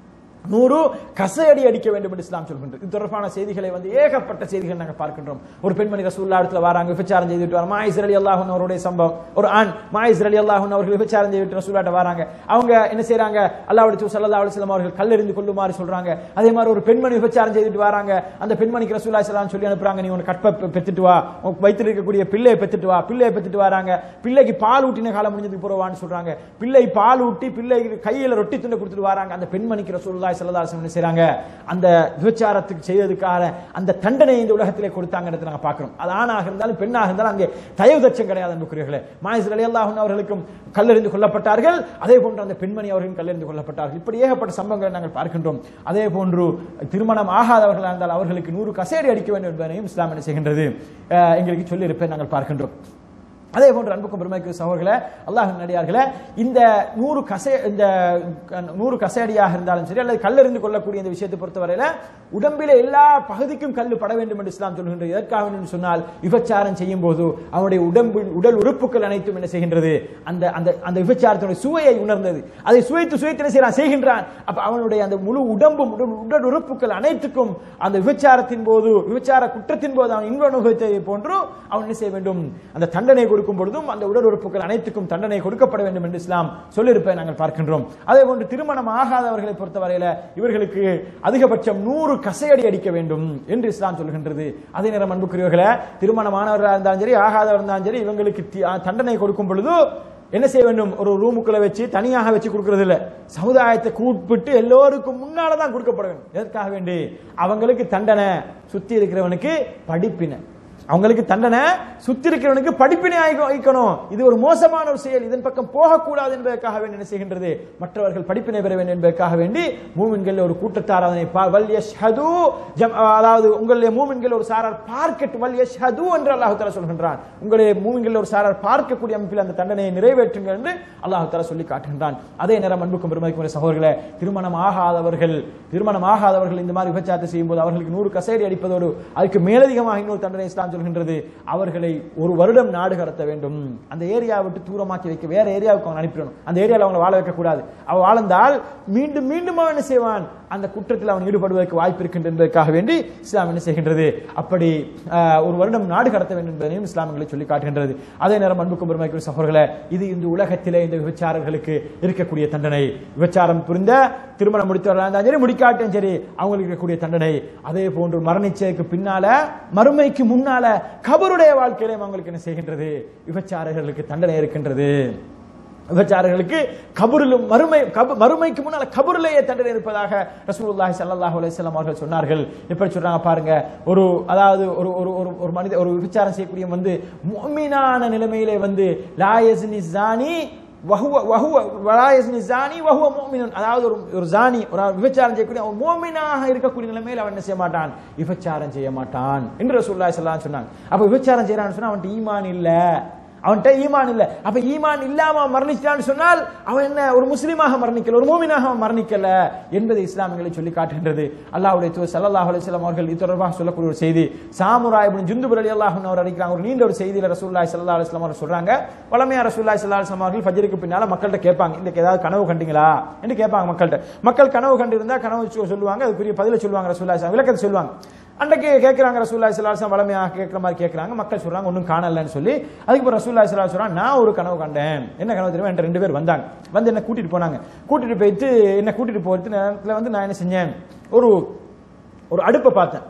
நூறு கசையடி அடிக்க வேண்டும் என்று இஸ்லாம் சொல்கின்றது இது தொடர்பான செய்திகளை வந்து ஏகப்பட்ட செய்திகள் நாங்கள் பார்க்கின்றோம் ஒரு பெண்மணி ரசூல்லா இடத்துல வராங்க விபச்சாரம் செய்துட்டு வர மாயிஸ் அலி அல்லாஹன் அவருடைய சம்பவம் ஒரு ஆண் மாயிஸ் அலி அல்லாஹன் அவர்கள் விபச்சாரம் செய்துட்டு ரசூல்லாட்ட வராங்க அவங்க என்ன செய்றாங்க அல்லாஹ்வுடைய தூதர் ஸல்லல்லாஹு அலைஹி வஸல்லம் அவர்கள் கல்லெறிந்து கொள்ளுமாறு சொல்றாங்க அதே மாதிரி ஒரு பெண்மணி விபச்சாரம் செய்துட்டு வராங்க அந்த பெண்மணிக்கு ரசூல்லா ஸல்லல்லாஹு சொல்லி அனுப்புறாங்க நீ உனக்கு கற்ப பெ- பெத்துட்டு வா உனக்கு வயிற்றில் இருக்கக்கூடிய பிள்ளையை பெத்துட்டு வா பிள்ளையை பெத்துட்டு வராங்க பிள்ளைக்கு பால் ஊட்டின காலம் முடிஞ்சதுக்கு போறவான்னு சொல்றாங்க பிள்ளை பால் ஊட்டி பிள்ளை கையில ரொட்டி துண்டை கொடுத்துட்டு வராங்க அந்த பெண்மணிக்கு ரசூலுல்லாஹி ஸல்லல்லாஹு அலைஹி வஸல்லம் என்ன செய்றாங்க அந்த விபச்சாரத்துக்கு செய்ததுக்காக அந்த தண்டனை இந்த உலகத்திலே கொடுத்தாங்கன்றதை நாங்க பார்க்கிறோம் அது ஆணாக இருந்தாலும் பெண்ணாக இருந்தாலும் அங்கே தயவு தச்சம் கிடையாது அன்புக்குரியவர்களே மாயிஸ் ரலியல்லாஹு அன்ஹு அவர்களுக்கும் கல்லெறிந்து கொல்லப்பட்டார்கள் அதே போன்று அந்த பெண்மணி அவர்களும் கல்லெறிந்து கொல்லப்பட்டார்கள் இப்படி ஏகப்பட்ட சம்பவங்களை நாங்கள் பார்க்கின்றோம் அதே போன்று திருமணம் ஆகாதவர்களாக இருந்தால் அவர்களுக்கு நூறு கசேரி அடிக்க வேண்டும் என்பதையும் இஸ்லாம் என்ன செய்கின்றது அஹ், எங்களுக்கு சொல்லியிருப்பேன் நாங்கள் பார்க்கின்றோம் அதே போன்று அன்புக்கும் பெருமைக்கு சகோதரர்களே அல்லாஹ் நடிகார்களே இந்த நூறு கசை இந்த நூறு கசையடியாக இருந்தாலும் சரி அல்லது கல்லெறிந்து கொள்ளக்கூடிய இந்த விஷயத்தை பொறுத்தவரையில உடம்பில எல்லா பகுதிக்கும் கல்லு பட வேண்டும் என்று இஸ்லாம் சொல்கின்றது எதற்காக வேண்டும் என்று சொன்னால் விபச்சாரம் செய்யும் போது அவனுடைய உடம்பு உடல் உறுப்புகள் அனைத்தும் என்ன செய்கின்றது அந்த அந்த அந்த விபச்சாரத்தினுடைய சுவையை உணர்ந்தது அதை சுவைத்து சுவைத்து என்ன செய்யறான் செய்கின்றான் அப்ப அவனுடைய அந்த முழு உடம்பும் உடல் உடல் உறுப்புகள் அனைத்துக்கும் அந்த விபச்சாரத்தின் போது விபச்சார குற்றத்தின் போது அவன் இன்ப அனுபவித்ததை போன்று அவன் என்ன செய்ய வேண்டும் அந்த தண்டனை கொடுக்கும் பொழுதும் அந்த உடல் உறுப்புகள் அனைத்துக்கும் தண்டனை கொடுக்கப்பட வேண்டும் என்று இஸ்லாம் சொல்லியிருப்பதை நாங்கள் பார்க்கின்றோம் அதே போன்று திருமணம் ஆகாதவர்களை பொறுத்தவரையில இவர்களுக்கு அதிகபட்சம் நூறு கசையடி அடிக்க வேண்டும் என்று இஸ்லாம் சொல்கின்றது அதே நேரம் அன்புக்குரியவர்களே திருமணமானவர்களாக இருந்தாலும் சரி ஆகாதவர் இருந்தாலும் சரி இவங்களுக்கு தி- தண்டனை கொடுக்கும் பொழுது என்ன செய்ய வேண்டும் ஒரு ரூமுக்குள்ள வச்சு தனியாக வச்சு கொடுக்கறது இல்ல சமுதாயத்தை கூப்பிட்டு எல்லோருக்கும் முன்னால தான் கொடுக்கப்பட வேண்டும் எதற்காக வேண்டி அவங்களுக்கு தண்டனை சுத்தி இருக்கிறவனுக்கு படிப்பினை அவங்களுக்கு தண்டனை சுத்தி இருக்கிறவனுக்கு படிப்பினை ஆயிக்க- ஆயிக்கணும் இது ஒரு மோசமான ஒரு செயல் இதன் பக்கம் போகக்கூடாது என்பதற்காக வேண்டி என்ன செய்கின்றது மற்றவர்கள் படிப்பினை பெற வேண்டும் என்பதற்காக வேண்டி மூமின்கள் ஒரு கூட்டத்தார் அதனை பா- வல் யஷ்ஹது ஜம்- அதாவது உங்களுடைய மூமின்கள் ஒரு சாரார் பார்க்கட்டும் வல் யஷ்ஹது என்று அல்லாஹ் தஆலா சொல்கின்றான் உங்களுடைய மூமின்கள் ஒரு சாரார் பார்க்கக்கூடிய அமைப்பில் அந்த தண்டனையை நிறைவேற்றுங்கள் என்று அல்லாஹ் தஆலா சொல்லி காட்டுகின்றான் அதே நேரம் அன்புக்கும் பெருமதிக்கும் சகோதரர்களே திருமணம் ஆகாதவர்கள் திருமணம் ஆகாதவர்கள் இந்த மாதிரி விபச்சாரத்தை செய்யும்போது அவர்களுக்கு நூறு கசையடி அடிப்பதோடு அதுக்கு மேலதிகமாக இன்னொரு தண்டனை இஸ்லாம் சொல்கின்றது அவர்களை ஒரு வருடம் நாடு கடத்த வேண்டும் அந்த ஏரியாவை விட்டு தூரமாக்கி வைக்க வேற ஏரியாவுக்கு அவங்க அனுப்பிடணும் அந்த ஏரியாவில் அவங்களை வாழ வைக்க கூடாது அவன் வாழ்ந்தால் மீண்டும் மீண்டும் அவன் என்ன செய்வான் அந்த குற்றத்தில் அவன் ஈடுபடுவதற்கு வாய்ப்பு இருக்கின்ற என்பதற்காக வேண்டி இஸ்லாம் என்ன செய்கின்றது அப்படி ஆஹ், ஒரு வருடம் நாடு கடத்த வேண்டும் என்பதையும் இஸ்லாம் எங்களை சொல்லி காட்டுகின்றது அதே நேரம் அன்புக்கும் பெருமைக்கும் சகோதரர்களே இது இந்த உலகத்திலே இந்த விபச்சாரர்களுக்கு இருக்கக்கூடிய தண்டனை விபச்சாரம் புரிந்த திருமணம் முடித்தவர்களாக இருந்தாலும் சரி முடிக்காட்டும் சரி அவங்களுக்கு இருக்கக்கூடிய தண்டனை அதே போன்று மரணிச்சதுக்கு பின்னால மறுமைக்கு முன்னால கபருடைய வாழ்க்கையிலும் அவங்களுக்கு என்ன செய்கின்றது விபச்சாரர்களுக்கு தண்டனை இருக்கின்றது விபச்சாரர்களுக்கு கபரிலும் மறுமை கப- மறுமைக்கு முன்னால கபரிலேயே தண்டனை இருப்பதாக ரசூலுல்லாஹி ஸல்லல்லாஹு அலைஹி வஸல்லம் அவர்கள் சொன்னார்கள் எப்படி சொல்றாங்க பாருங்க ஒரு அதாவது ஒரு ஒரு ஒரு ஒரு மனித ஒரு விபச்சாரம் செய்யக்கூடிய வந்து முஃமினான நிலைமையிலே வந்து லா யஸ்னி ஸானி வஹுவ வஹுவ வலா யஸ்னி ஸானி வஹுவ முஃமினுன் அதாவது ஒரு ஒரு ஜானி ஒரு விபச்சாரம் செய்யக்கூடிய ஒரு முஃமினாக இருக்கக்கூடிய நிலைமையில் அவன் என்ன செய்ய மாட்டான் விபச்சாரம் செய்ய மாட்டான் என்று ரசூலுல்லாஹி ஸல்லல்லாஹு அலைஹி வஸல்லம் சொன்னாங்க அப்ப விபச்சாரம் செய்யறான்னு சொன்னா அவன்கிட்ட ஈமான் இல்ல அவன்கிட்ட ஈமான் இல்ல அப்ப ஈமான் இல்லாம அவன் மரணிச்சிட்டான்னு சொன்னால் அவன் என்ன ஒரு முஸ்லீமாக மரணிக்கல ஒரு மூமினாக அவன் மரணிக்கல என்பதை இஸ்லாமியங்களை சொல்லி காட்டுகின்றது அல்லாஹ்வுடைய தூதர் ஸல்லல்லாஹு அலைஹி வஸல்லம் அவர்கள் இது தொடர்பாக சொல்லக்கூடிய ஒரு செய்தி சாமுராய் இப்னு ஜுந்துபர் ரலியல்லாஹு அன்ஹு அவர் அறிவிக்கிறாங்க ஒரு நீண்ட ஒரு செய்தியில ரசூலுல்லாஹி ஸல்லல்லாஹு அலைஹி வஸல்லம் அவர் சொல்றாங்க வளமையா ரசூலுல்லாஹி ஸல்லல்லாஹு அலைஹி வஸல்லம் அவர்கள் ஃபஜ்ருக்கு பின்னால மக்கள்கிட்ட கேட்பாங்க இன்னைக்கு ஏதாவது கனவு கண்டீங்களா என்று கேட்பாங்க மக்கள்கிட்ட மக்கள் கனவு கண்டிருந்தா கனவு சொ- சொல்லுவாங்க அதுக்குரிய பதில சொல்லுவாங்க ரசூலுல்லாஹி ஸல்லல்லாஹு அலைஹி வஸல்லம் விளக்கத்தை சொல்லுவாங்க அன்றைக்கு கேட்கறாங்க ரசூல்லாய் சலாஹம் வளமையாக கேட்கிற மாதிரி கேட்கறாங்க மக்கள் சொல்றாங்க ஒன்றும் காணலன்னு சொல்லி அதுக்கு ரசூல்லாய் சலாஹ் சொல்றாங்க நான் ஒரு கனவு கண்டேன் என்ன கனவு தெரியுமா என்கிட்ட ரெண்டு பேர் வந்தாங்க வந்து என்ன கூட்டிட்டு போனாங்க கூட்டிட்டு போயிட்டு என்ன கூட்டிட்டு போறது நேரத்தில் வந்து நான் என்ன செஞ்சேன் ஒரு ஒரு அடுப்பை பார்த்தேன்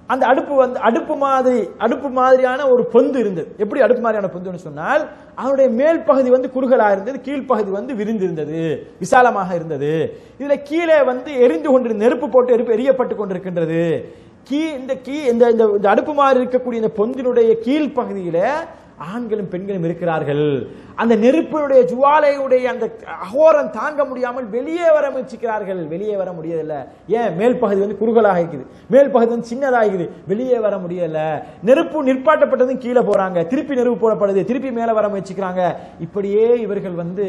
அந்த அடுப்பு வந்து அடுப்பு மாதிரி அடுப்பு மாதிரியான ஒரு பொந்து இருந்தது எப்படி அடுப்பு மாதிரியான பொந்துன்னு சொன்னால் அதனுடைய மேல் பகுதி வந்து குறுகலா இருந்தது கீழ்ப்பகுதி வந்து விரிந்திருந்தது விசாலமாக இருந்தது இதுல கீழே வந்து எரிந்து கொண்டு நெருப்பு போட்டு எரிப்பு எரியப்பட்டு கொண்டிருக்கின்றது கீ இந்த கீ இந்த இந்த இந்த அடுப்பு மாதிரி இருக்கக்கூடிய இந்த பொந்தினுடைய கீழ் பகுதியில ஆண்களும் பெண்களும் இருக்கிறார்கள் அந்த நெருப்பினுடைய ஜுவாலையுடைய அந்த அகோரம் தாங்க முடியாமல் வெளியே வர முயற்சிக்கிறார்கள் வெளியே வர முடியல ஏன் மேல் பகுதி வந்து குறுகலாக இருக்குது மேல் பகுதி வந்து சின்னதாக இருக்குது வெளியே வர முடியல நெருப்பு நிற்பாட்டப்பட்டதும் கீழே போறாங்க திருப்பி நெருப்பு போடப்படுது திருப்பி மேலே வர முயற்சிக்கிறாங்க இப்படியே இவர்கள் வந்து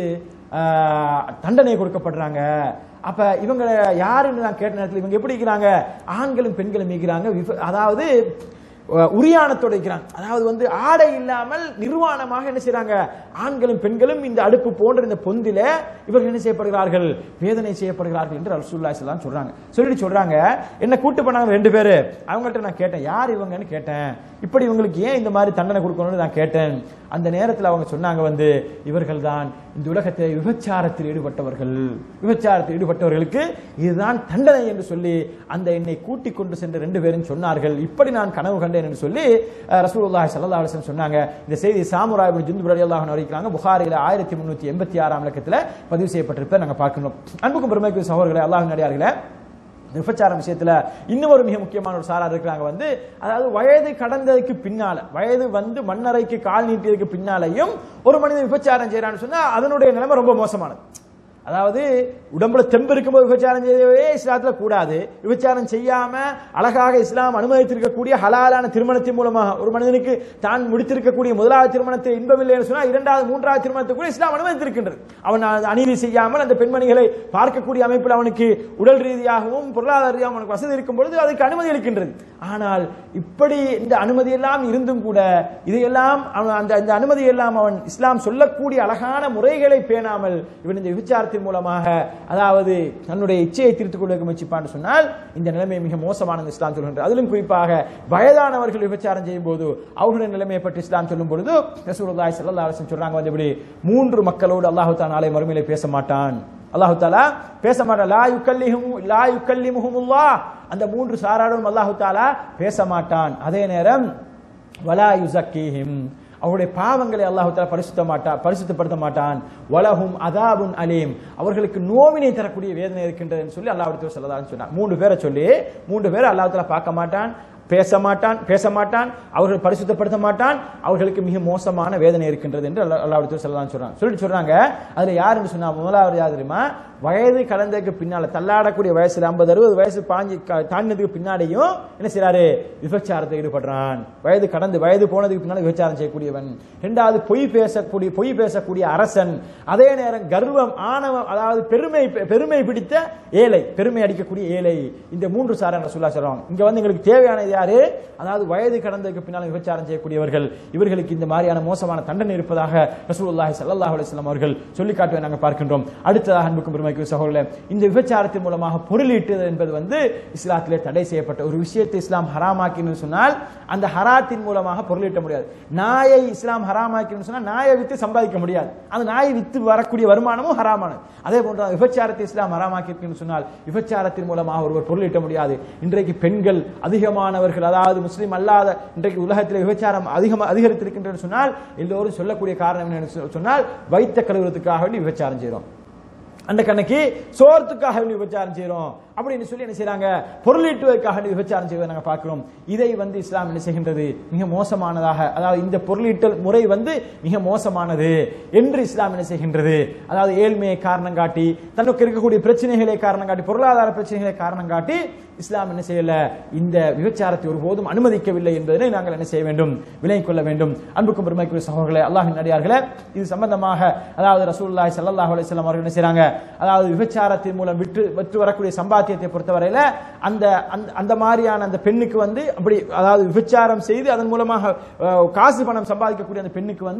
ஆஹ், தண்டனை கொடுக்கப்படுறாங்க அப்ப இவங்க யாருன்னு நான் கேட்ட நேரத்தில் இவங்க எப்படி இருக்கிறாங்க ஆண்களும் பெண்களும் இருக்கிறாங்க விப- அதாவது அஹ், உரியானத்தோட இருக்கிறாங்க அதாவது வந்து ஆடை இல்லாமல் நிர்வாணமாக என்ன செய்றாங்க ஆண்களும் பெண்களும் இந்த அடுப்பு போன்ற இந்த பொந்தில இவர்கள் என்ன செய்யப்படுகிறார்கள் வேதனை செய்யப்படுகிறார்கள் என்று ரசூலுல்லாஹி ஸல்லல்லாஹு அலைஹி சொல்றாங்க சொல்லிட்டு சொல்றாங்க என்ன கூட்டு பண்ணாங்க ரெண்டு பேரு அவங்கள்ட்ட நான் கேட்டேன் யார் இவங்கன்னு கேட்டேன் இப்படி இவங்களுக்கு ஏன் இந்த மாதிரி தண்டனை கொடுக்கணும்னு நான் கேட்டேன் அந்த நேரத்தில் அவங்க சொன்னாங்க வந்து இவர்கள் தான் இந்த உலகத்தில் விபச்சாரத்தில் ஈடுபட்டவர்கள் விபச்சாரத்தில் ஈடுபட்டவர்களுக்கு இதுதான் தண்டனை என்று சொல்லி அந்த என்னை கூட்டிக் கொண்டு சென்ற ரெண்டு பேரும் சொன்னார்கள் இப்படி நான் கனவு கண்டேன் என்று சொல்லி அஹ், ரசூலுல்லாஹி ஸல்லல்லாஹு அலைஹி வஸல்லம் சொன்னாங்க இந்த செய்தி சாமுராய் இப்னு ஜுந்துப் ரலியல்லாஹு அன்ஹு அறிவிக்கிறாங்க புகாரில ஆயிரத்தி முன்னூத்தி எண்பத்தி ஆறாம் இலக்கத்தில் பதிவு செய்யப்பட்டிருப்ப நாங்க பார்க்கணும் அன்புக்கும் பெருமைக்கு சகோதரர்களே அல்லாஹ் நடிகார்களே விபச்சாரம் விஷயத்துல இன்னும் ஒரு மிக முக்கியமான ஒரு சாரார் இருக்கிறாங்க வந்து அதாவது வயது கடந்ததுக்கு பின்னால வயது வந்து மண்ணறைக்கு கால் நீட்டியதுக்கு பின்னாலையும் ஒரு மனிதன் விபச்சாரம் செய்யறான்னு சொன்னா அதனுடைய நிலைமை ரொம்ப மோசமானது அதாவது உடம்புல தெம்பு இருக்கும்போது விபச்சாரம் செய்யவே இஸ்லாத்துல கூடாது விபச்சாரம் செய்யாம அழகாக இஸ்லாம் அனுமதித்திருக்கக்கூடிய ஹலாலான திருமணத்தின் மூலமாக ஒரு மனிதனுக்கு தான் முடித்திருக்கக்கூடிய முதலாவது திருமணத்தை இன்பமில்லை என்று சொன்னால் இரண்டாவது மூன்றாவது திருமணத்தை கூட இஸ்லாம் அனுமதித்திருக்கின்றது அவன் அது அநீதி செய்யாமல் அந்த பெண்மணிகளை பார்க்கக்கூடிய அமைப்பில் அவனுக்கு உடல் ரீதியாகவும் பொருளாதார ரீதியாகவும் அவனுக்கு வசதி இருக்கும் பொழுது அதுக்கு அனுமதி அளிக்கின்றது ஆனால் இப்படி இந்த அனுமதி எல்லாம் இருந்தும் கூட இதையெல்லாம் அவன் அந்த இந்த அனுமதி எல்லாம் அவன் இஸ்லாம் சொல்லக்கூடிய அழகான முறைகளை பேணாமல் இவன் இந்த விபச்சாரத்தின் மூலமாக அதாவது தன்னுடைய இச்சையை தீர்த்துக் கொள்ள முயற்சிப்பான்னு சொன்னால் இந்த நிலைமை மிக மோசமானது இஸ்லாம் சொல்கின்றது அதிலும் குறிப்பாக வயதானவர்கள் விபச்சாரம் செய்யும் போது அவர்களுடைய நிலைமையை பற்றி இஸ்லாம் சொல்லும் பொழுது ரசூலுல்லாஹி ஸல்லல்லாஹு அலைஹி வஸல்லம் சொல்றாங்க வந்து இப்படி மூன்று மக்களோடு அல்லாஹ் தான் நாளை மறுமையிலே பேச மாட்டான் அல்லாஹு தாலா பேச மாட்டான் லா யுக்கல்லிஹும் லா யுக்கல்லிமுஹுமுல்லாஹ் அந்த மூன்று சாராரும் அல்லாஹு தாலா பேச மாட்டான் அதே நேரம் வலா யுசக்கீஹிம் அவருடைய பாவங்களை அல்லாஹு தாலா பரிசுத்த மாட்டா பரிசுத்தப்படுத்த மாட்டான் வலஹும் அதாபுன் அலீம் அவர்களுக்கு நோவினை தரக்கூடிய வேதனை இருக்கின்றதுன்னு சொல்லி அல்லாஹ் சொல்லதான் சொன்னான் மூன்று பேரை சொல்லி மூன்று பேரை அல்லாஹ் தாலா பார்க்க மாட்டான் பேச மாட்டான் பேச மாட்டான் அவர்கள் பரிசுத்தப்படுத்த மாட்டான் அவர்களுக்கு மிக மோசமான வேதனை இருக்கின்றது என்று அல்லா- அல்லாஹ் சொல்லலாம் சொல்றாங்க சொல்லிட்டு சொல்றாங்க அதுல யாருன்னு சொன்னா முதலாவது யார் தெரியுமா வயது கலந்ததுக்கு பின்னால தள்ளாடக்கூடிய வயசுல ஐம்பது அறுபது வயசு பாஞ்சு க- தாண்டினதுக்கு பின்னாடியும் என்ன செய்றாரு விபச்சாரத்தை ஈடுபடுறான் வயது கடந்து வயது போனதுக்கு பின்னால விபச்சாரம் செய்யக்கூடியவன் இரண்டாவது பொய் பேசக்கூடிய பொய் பேசக்கூடிய அரசன் அதே நேரம் கர்வம் ஆணவம் அதாவது பெருமை பெருமை பிடித்த ஏழை பெருமை அடிக்கக்கூடிய ஏழை இந்த மூன்று சாரான சொல்லா சொல்றாங்க இங்க வந்து எங்களுக்கு தேவையானது யாரு அதாவது வயது கடந்ததுக்கு பின்னால் விபச்சாரம் செய்யக்கூடியவர்கள் இவர்களுக்கு இந்த மாதிரியான மோசமான தண்டனை இருப்பதாக ரசூலுல்லாஹி ஸல்லல்லாஹு அலைஹி வஸல்லம் அவர்கள் சொல்லி காட்டுவதை நாங்கள் பார்க்கின்றோம் அடுத்ததாக அன்புக்கும் பெருமைக்கு சகோதரர்களே இந்த விபச்சாரத்தின் மூலமாக பொருளீட்டுதல் என்பது வந்து இஸ்லாத்திலே தடை செய்யப்பட்ட ஒரு விஷயத்தை இஸ்லாம் ஹராமாக்கின்னு சொன்னால் அந்த ஹராத்தின் மூலமாக பொருளீட்ட முடியாது நாயை இஸ்லாம் ஹராமாக்கின்னு சொன்னால் நாயை வித்து சம்பாதிக்க முடியாது அந்த நாயை வித்து வரக்கூடிய வருமானமும் ஹராமானது அதே போன்ற விபச்சாரத்தை இஸ்லாம் ஹராமாக்கின்னு சொன்னால் விபச்சாரத்தின் மூலமாக ஒருவர் பொருளீட்ட முடியாது இன்றைக்கு பெண்கள் அதிகமானவர்கள் அதாவது முஸ்லீம் அல்லாத இன்றைக்கு உலகத்தில் விபச்சாரம் அதிகமாக அதிகரித்திருக்கின்றன சொன்னால் எல்லோரும் சொல்லக்கூடிய காரணம் என்னன்னு சொ- சொன்னால் வைத்த கழுவுறதுக்காக வேண்டி விபச்சாரம் செய்கிறோம் அந்த கணக்கு சோர்த்துக்காக வேண்டி விபச்சாரம் செய்கிறோம் அப்படின்னு சொல்லி என்ன செய்றாங்க பொருளீட்டுவதற்காக வேண்டி விபச்சாரம் செய்வதை நாங்கள் பார்க்கிறோம் இதை வந்து இஸ்லாம் என்ன செய்கின்றது மிக மோசமானதாக அதாவது இந்த பொருளீட்டல் முறை வந்து மிக மோசமானது என்று இஸ்லாம் என்ன செய்கின்றது அதாவது ஏழ்மையை காரணம் காட்டி தனக்கு இருக்கக்கூடிய பிரச்சனைகளை காரணம் காட்டி பொருளாதார பிரச்சனைகளை காரணம் காட்டி இஸ்லாம் என்ன செய்யல இந்த விபச்சாரத்தை ஒருபோதும் அனுமதிக்கவில்லை என்பதனை நாங்கள் என்ன செய்ய வேண்டும் விலகிக் கொள்ள வேண்டும் அன்புக்கும் பெருமைக்குரிய சகோதரர்களே அல்லாஹின் நடிகார்களே இது சம்பந்தமாக அதாவது ரசூலுல்லாஹி ஸல்லல்லாஹு அலைஹி வஸல்லம் அவர்கள் என்ன செய்றாங்க அதாவது விபச்சாரத்தின் மூலம் விற்று விற்று வரக்கூடிய சம்பாத்தியத்தை பொறுத்தவரையில அந்த அந்த- அந்த மாதிரியான அந்த பெண்ணுக்கு வந்து அப்படி அதாவது விபச்சாரம் செய்து அதன் மூலமாக அஹ், காசு பணம் சம்பாதிக்கக்கூடிய அந்த பெண்ணுக்கு வந்து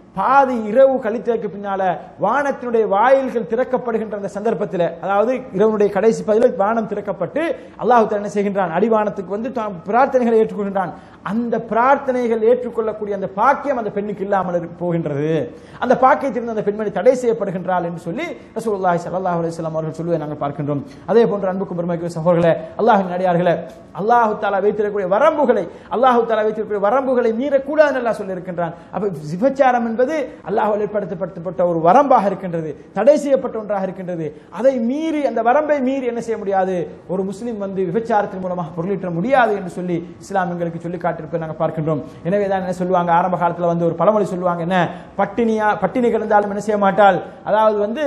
பாதி இரவு கழித்ததற்கு பின்னால வானத்தினுடைய வாயில்கள் திறக்கப்படுகின்ற அந்த சந்தர்ப்பத்தில் அதாவது இரவனுடைய கடைசி பதிலில் வானம் திறக்கப்பட்டு அல்லாஹ் தஆலா என்ன செய்கின்றான் அடிவானத்துக்கு வந்து தான் பிரார்த்தனைகளை ஏற்றுக்கொள்கின்றான் அந்த பிரார்த்தனைகள் ஏற்றுக்கொள்ளக்கூடிய அந்த பாக்கியம் அந்த பெண்ணுக்கு இல்லாமல் இரு- போகின்றது அந்த பாக்கியத்திலிருந்து அந்த பெண்மணி தடை செய்யப்படுகின்றாள் என்று சொல்லி ரசூலுல்லாஹி ஸல்லல்லாஹு அலைஹி வஸல்லம் அவர்கள் சொல்லுவதை நாங்கள் பார்க்கின்றோம் அதே போன்று அன்புக்கும் பெருமைக்கு சகோதரர்களே அல்லாஹ்வின் அடியார்களே அல்லாஹ் தஆலா வைத்திருக்கக்கூடிய வரம்புகளை அல்லாஹ் தஆலா வைத்திருக்கக்கூடிய வரம்புகளை மீறக்கூடாது அல்லாஹ் சொல்லி இருக்கின்றான் அப்ப விபச்சாரம் என்பது அல்லாஹ் ஏற்படுத்தப்பட்ட ஒரு வரம்பாக இருக்கின்றது தடை செய்யப்பட்ட ஒன்றாக இருக்கின்றது அதை மீறி அந்த வரம்பை மீறி என்ன செய்ய முடியாது ஒரு முஸ்லிம் வந்து விபச்சாரத்தின் மூலமாக பொருளீட்ட முடியாது என்று சொல்லி இஸ்லாம் எங்களுக்கு சொல்லி காட்டியிருப்பதை நாங்கள் பார்க்கின்றோம் எனவே தான் என்ன சொல்லுவாங்க ஆரம்ப காலத்துல வந்து ஒரு பழமொழி சொல்லுவாங்க என்ன பட்டினியா பட்டினி கிடந்தாலும் என்ன செய்ய மாட்டாள் அதாவது வந்து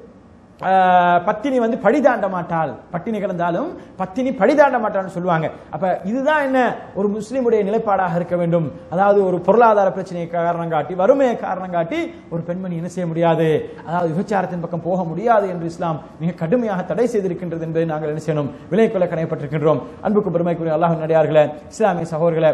ஆஹ், பத்தினி வந்து படி தாண்ட மாட்டாள் பட்டினி கிடந்தாலும் பத்தினி படி தாண்ட மாட்டாள்னு சொல்லுவாங்க அப்ப இதுதான் என்ன ஒரு முஸ்லிமுடைய நிலைப்பாடாக இருக்க வேண்டும் அதாவது ஒரு பொருளாதார பிரச்சனையை காரணம் காட்டி வறுமையை காரணம் காட்டி ஒரு பெண்மணி என்ன செய்ய முடியாது அதாவது விபச்சாரத்தின் பக்கம் போக முடியாது என்று இஸ்லாம் மிக கடுமையாக தடை செய்திருக்கின்றது என்பதை நாங்கள் என்ன செய்யணும் விலை கொள்ள கடைப்பட்டிருக்கின்றோம் அன்புக்கு பெருமைக்குரிய அல்லாஹ் நடிகார்களே இஸ்லாமிய சகோதரர்களே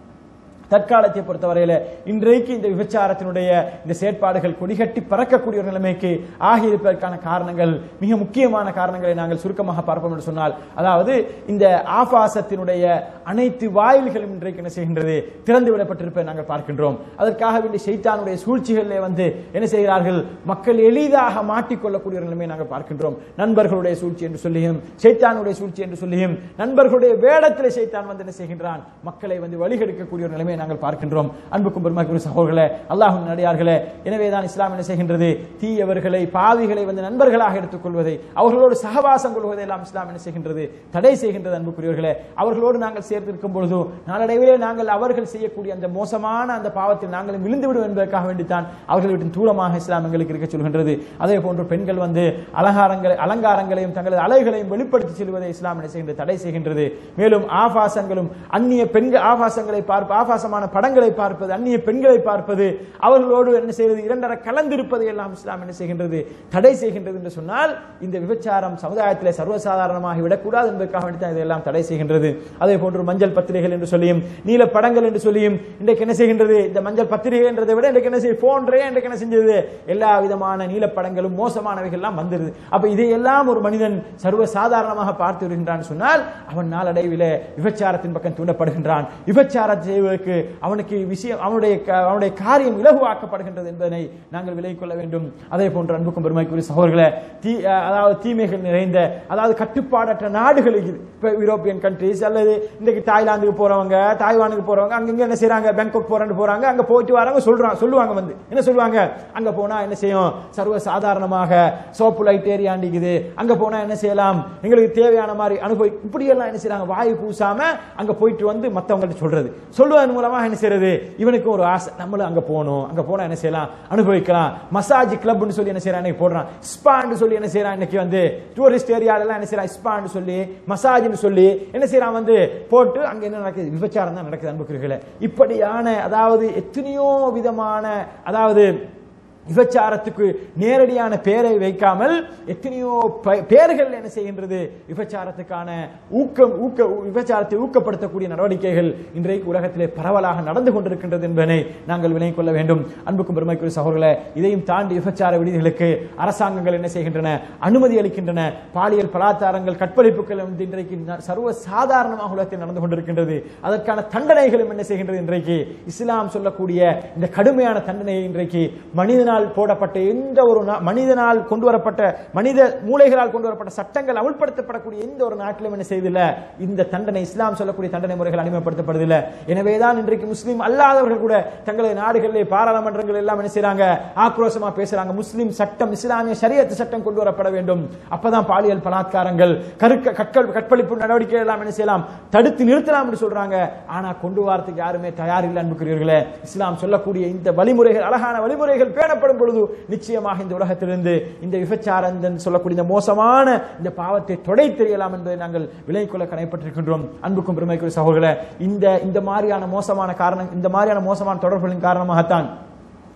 தற்காலத்தை பொறுத்தவரையில இன்றைக்கு இந்த விபச்சாரத்தினுடைய இந்த செயற்பாடுகள் கொடிகட்டி பறக்கக்கூடிய ஒரு நிலைமைக்கு ஆகியிருப்பதற்கான காரணங்கள் மிக முக்கியமான காரணங்களை நாங்கள் சுருக்கமாக பார்ப்போம் என்று சொன்னால் அதாவது இந்த ஆபாசத்தினுடைய அனைத்து வாயில்களும் இன்றைக்கு என்ன செய்கின்றது திறந்து விடப்பட்டிருப்பதை நாங்கள் பார்க்கின்றோம் அதற்காக வேண்டிய ஷைத்தானுடைய சூழ்ச்சிகளிலே வந்து என்ன செய்கிறார்கள் மக்கள் எளிதாக மாட்டிக்கொள்ளக்கூடிய ஒரு நிலைமையை நாங்கள் பார்க்கின்றோம் நண்பர்களுடைய சூழ்ச்சி என்று சொல்லியும் ஷைத்தானுடைய சூழ்ச்சி என்று சொல்லியும் நண்பர்களுடைய வேடத்தில் ஷைத்தான் வந்து என்ன செய்கின்றான் மக்களை வந்து வழிகெடுக்கக்கூடிய ஒரு நிலைமையை நாங்கள் பார்க்கின்றோம் அன்புக்கும் பெருமாக்குரிய சகோதரர்களே அல்லாஹும் நடிகார்களே எனவே தான் இஸ்லாம் என்ன செய்கின்றது தீயவர்களை பாவிகளை வந்து நண்பர்களாக எடுத்துக்கொள்வதை அவர்களோடு சகவாசம் கொள்வதை எல்லாம் இஸ்லாம் என்ன செய்கின்றது தடை செய்கின்றது அன்புக்குரியவர்களே அவர்களோடு நாங்கள் சேர்த்திருக்கும் பொழுது நாளடைவிலே நாங்கள் அவர்கள் செய்யக்கூடிய அந்த மோசமான அந்த பாவத்தில் நாங்களும் விழுந்து விடுவோம் என்பதற்காக வேண்டித்தான் அவர்கள் விட்டு தூரமாக இஸ்லாம் எங்களுக்கு இருக்க சொல்கின்றது அதே போன்று பெண்கள் வந்து அலங்காரங்களை அலங்காரங்களையும் தங்களது அழகுகளையும் வெளிப்படுத்தி செல்வதை இஸ்லாம் என்ன செய்கின்றது தடை செய்கின்றது மேலும் ஆபாசங்களும் அந்நிய பெண்கள் ஆபாசங்களை பார்ப்பு ஆபாசமான படங்களை பார்ப்பது அந்நிய பெண்களை பார்ப்பது அவர்களோடு என்ன செய்வது இரண்டரை கலந்திருப்பதை எல்லாம் இஸ்லாம் என்ன செய்கின்றது தடை செய்கின்றது என்று சொன்னால் இந்த விபச்சாரம் சமுதாயத்திலே சர்வசாதாரணமாகி விடக்கூடாது என்பதற்காக வேண்டி தான் இதெல்லாம் தடை செய்கின்றது அதே போன்று மஞ்சள் பத்திரிகைகள் என்று சொல்லியும் நீல படங்கள் என்று சொல்லியும் இன்றைக்கு என்ன செய்கின்றது இந்த மஞ்சள் பத்திரிகை என்றதை விட இன்றைக்கு என்ன செய்ய போன்றே இன்றைக்கு என்ன செஞ்சது எல்லா விதமான நீல படங்களும் மோசமானவைகள் எல்லாம் வந்துருது அப்ப இதையெல்லாம் ஒரு மனிதன் சர்வ சாதாரணமாக பார்த்து வருகின்றான் சொன்னால் அவன் நாளடைவிலே விபச்சாரத்தின் பக்கம் தூண்டப்படுகின்றான் விபச்சாரம் செய்வதற்கு அவனுக்கு விஷயம் அவனுடைய க- அவனுடைய காரியம் இலகுவாக்கப்படுகின்றது என்பதனை நாங்கள் விலகிக் கொள்ள வேண்டும் அதே போன்று அன்புக்கும் பெருமைக்குரிய சகோதரர்களே தீ அஹ், அதாவது தீமைகள் நிறைந்த அதாவது கட்டுப்பாடற்ற நாடுகள் இருக்குது இப்ப யூரோப்பியன் கண்ட்ரிஸ் அல்லது இன்றைக்கு தாய்லாந்துக்கு போறவங்க தாய்வானுக்கு போறவங்க அங்க இங்க என்ன செய்றாங்க பேங்காக் போறேன்னு போறாங்க அங்க போயிட்டு வராங்க சொல்றாங்க சொல்லுவாங்க வந்து என்ன சொல்லுவாங்க அங்க போனா என்ன செய்யும் சர்வ சாதாரணமாக சோப்பு லைட் ஏரியாண்டிக்குது அங்க போனா என்ன செய்யலாம் எங்களுக்கு தேவையான மாதிரி அனுபவி இப்படி எல்லாம் என்ன செய்றாங்க வாயு பூசாம அங்க போயிட்டு வந்து மத்தவங்கள்ட்ட சொல்றது சொல்லுவதன் மூலமா என்ன செய்யறது இவனுக்கு ஒரு ஆசை நம்மளும் அங்க போகணும் அங்க போனா என்ன செய்யலாம் அனுபவிக்கலாம் மசாஜ் கிளப்னு சொல்லி என்ன செய்யறான் இன்னைக்கு போடுறான் ஸ்பான்னு சொல்லி என்ன செய்யறான் இன்னைக்கு வந்து டூரிஸ்ட் ஏரியால எல்லாம் என்ன செய்யறான் ஸ்பான்னு சொல்லி மசாஜ்னு சொல்லி என்ன செய்யறான் வந்து போட்டு அங்க என்ன நடக்குது விபச்சாரம் தான் நடக்குது அன்புக்குரியர்களே இப்படியான அதாவது எத்தனையோ விதமான அதாவது விபச்சாரத்துக்கு நேரடியான பெயரை வைக்காமல் எத்தனையோ ப- பெயர்கள் என்ன செய்கின்றது விபச்சாரத்துக்கான ஊக்கம் ஊக்க விபச்சாரத்தை ஊக்கப்படுத்தக்கூடிய நடவடிக்கைகள் இன்றைக்கு உலகத்திலே பரவலாக நடந்து கொண்டிருக்கின்றது என்பதனை நாங்கள் விளங்கிக் கொள்ள வேண்டும் அன்புக்கும் பெருமைக்குரிய சகோதரர்களே இதையும் தாண்டி விபச்சார விடுதிகளுக்கு அரசாங்கங்கள் என்ன செய்கின்றன அனுமதி அளிக்கின்றன பாலியல் பலாச்சாரங்கள் கற்பழிப்புகள் வந்து இன்றைக்கு ந- சர்வ சாதாரணமாக உலகத்தில் நடந்து கொண்டிருக்கின்றது அதற்கான தண்டனைகளும் என்ன செய்கின்றது இன்றைக்கு இஸ்லாம் சொல்லக்கூடிய இந்த கடுமையான தண்டனையை இன்றைக்கு மனிதனால் போடப்பட்ட எந்த ஒரு நா- மனிதனால் கொண்டு வரப்பட்ட மனித மூளைகளால் கொண்டு வரப்பட்ட சட்டங்கள் அமுல்படுத்தப்படக்கூடிய எந்த ஒரு நாட்டிலும் என்ன செய்தில்ல இந்த தண்டனை இஸ்லாம் சொல்லக்கூடிய தண்டனை முறைகள் அடிமைப்படுத்தப்படுதில்லை எனவேதான் இன்றைக்கு முஸ்லீம் அல்லாதவர்கள் கூட தங்களது நாடுகளிலே பாராளுமன்றங்கள் எல்லாம் என்ன செய்றாங்க ஆக்ரோஷமா பேசுறாங்க முஸ்லீம் சட்டம் இஸ்லாமிய ஷரியத் சட்டம் கொண்டு வரப்பட வேண்டும் அப்பதான் பாலியல் பலாத்காரங்கள் கருக்க கற்கள் கற்பழிப்பு நடவடிக்கை எல்லாம் என்ன செய்யலாம் தடுத்து நிறுத்தலாம் என்று சொல்றாங்க ஆனா கொண்டு வரதுக்கு யாருமே தயார் இல்லை அன்புக்குரியவர்களே இஸ்லாம் சொல்லக்கூடிய இந்த வழிமுறைகள் அழகான வழிமுறைகள் பேணப்படும் பொழுது நிச்சயமாக இந்த உலகத்திலிருந்து இந்த விபச்சாரம் என்று சொல்லக்கூடிய இந்த மோசமான இந்த பாவத்தை தொடை தெரியலாம் என்பதை நாங்கள் விலகிக் கொள்ள கடைப்பட்டிருக்கின்றோம் அன்புக்கும் பெருமைக்குரிய சகோதரர்களே இந்த இந்த மாதிரியான மோசமான காரணம் இந்த மாதிரியான மோசமான தொடர்புகளின் காரணமாகத்தான்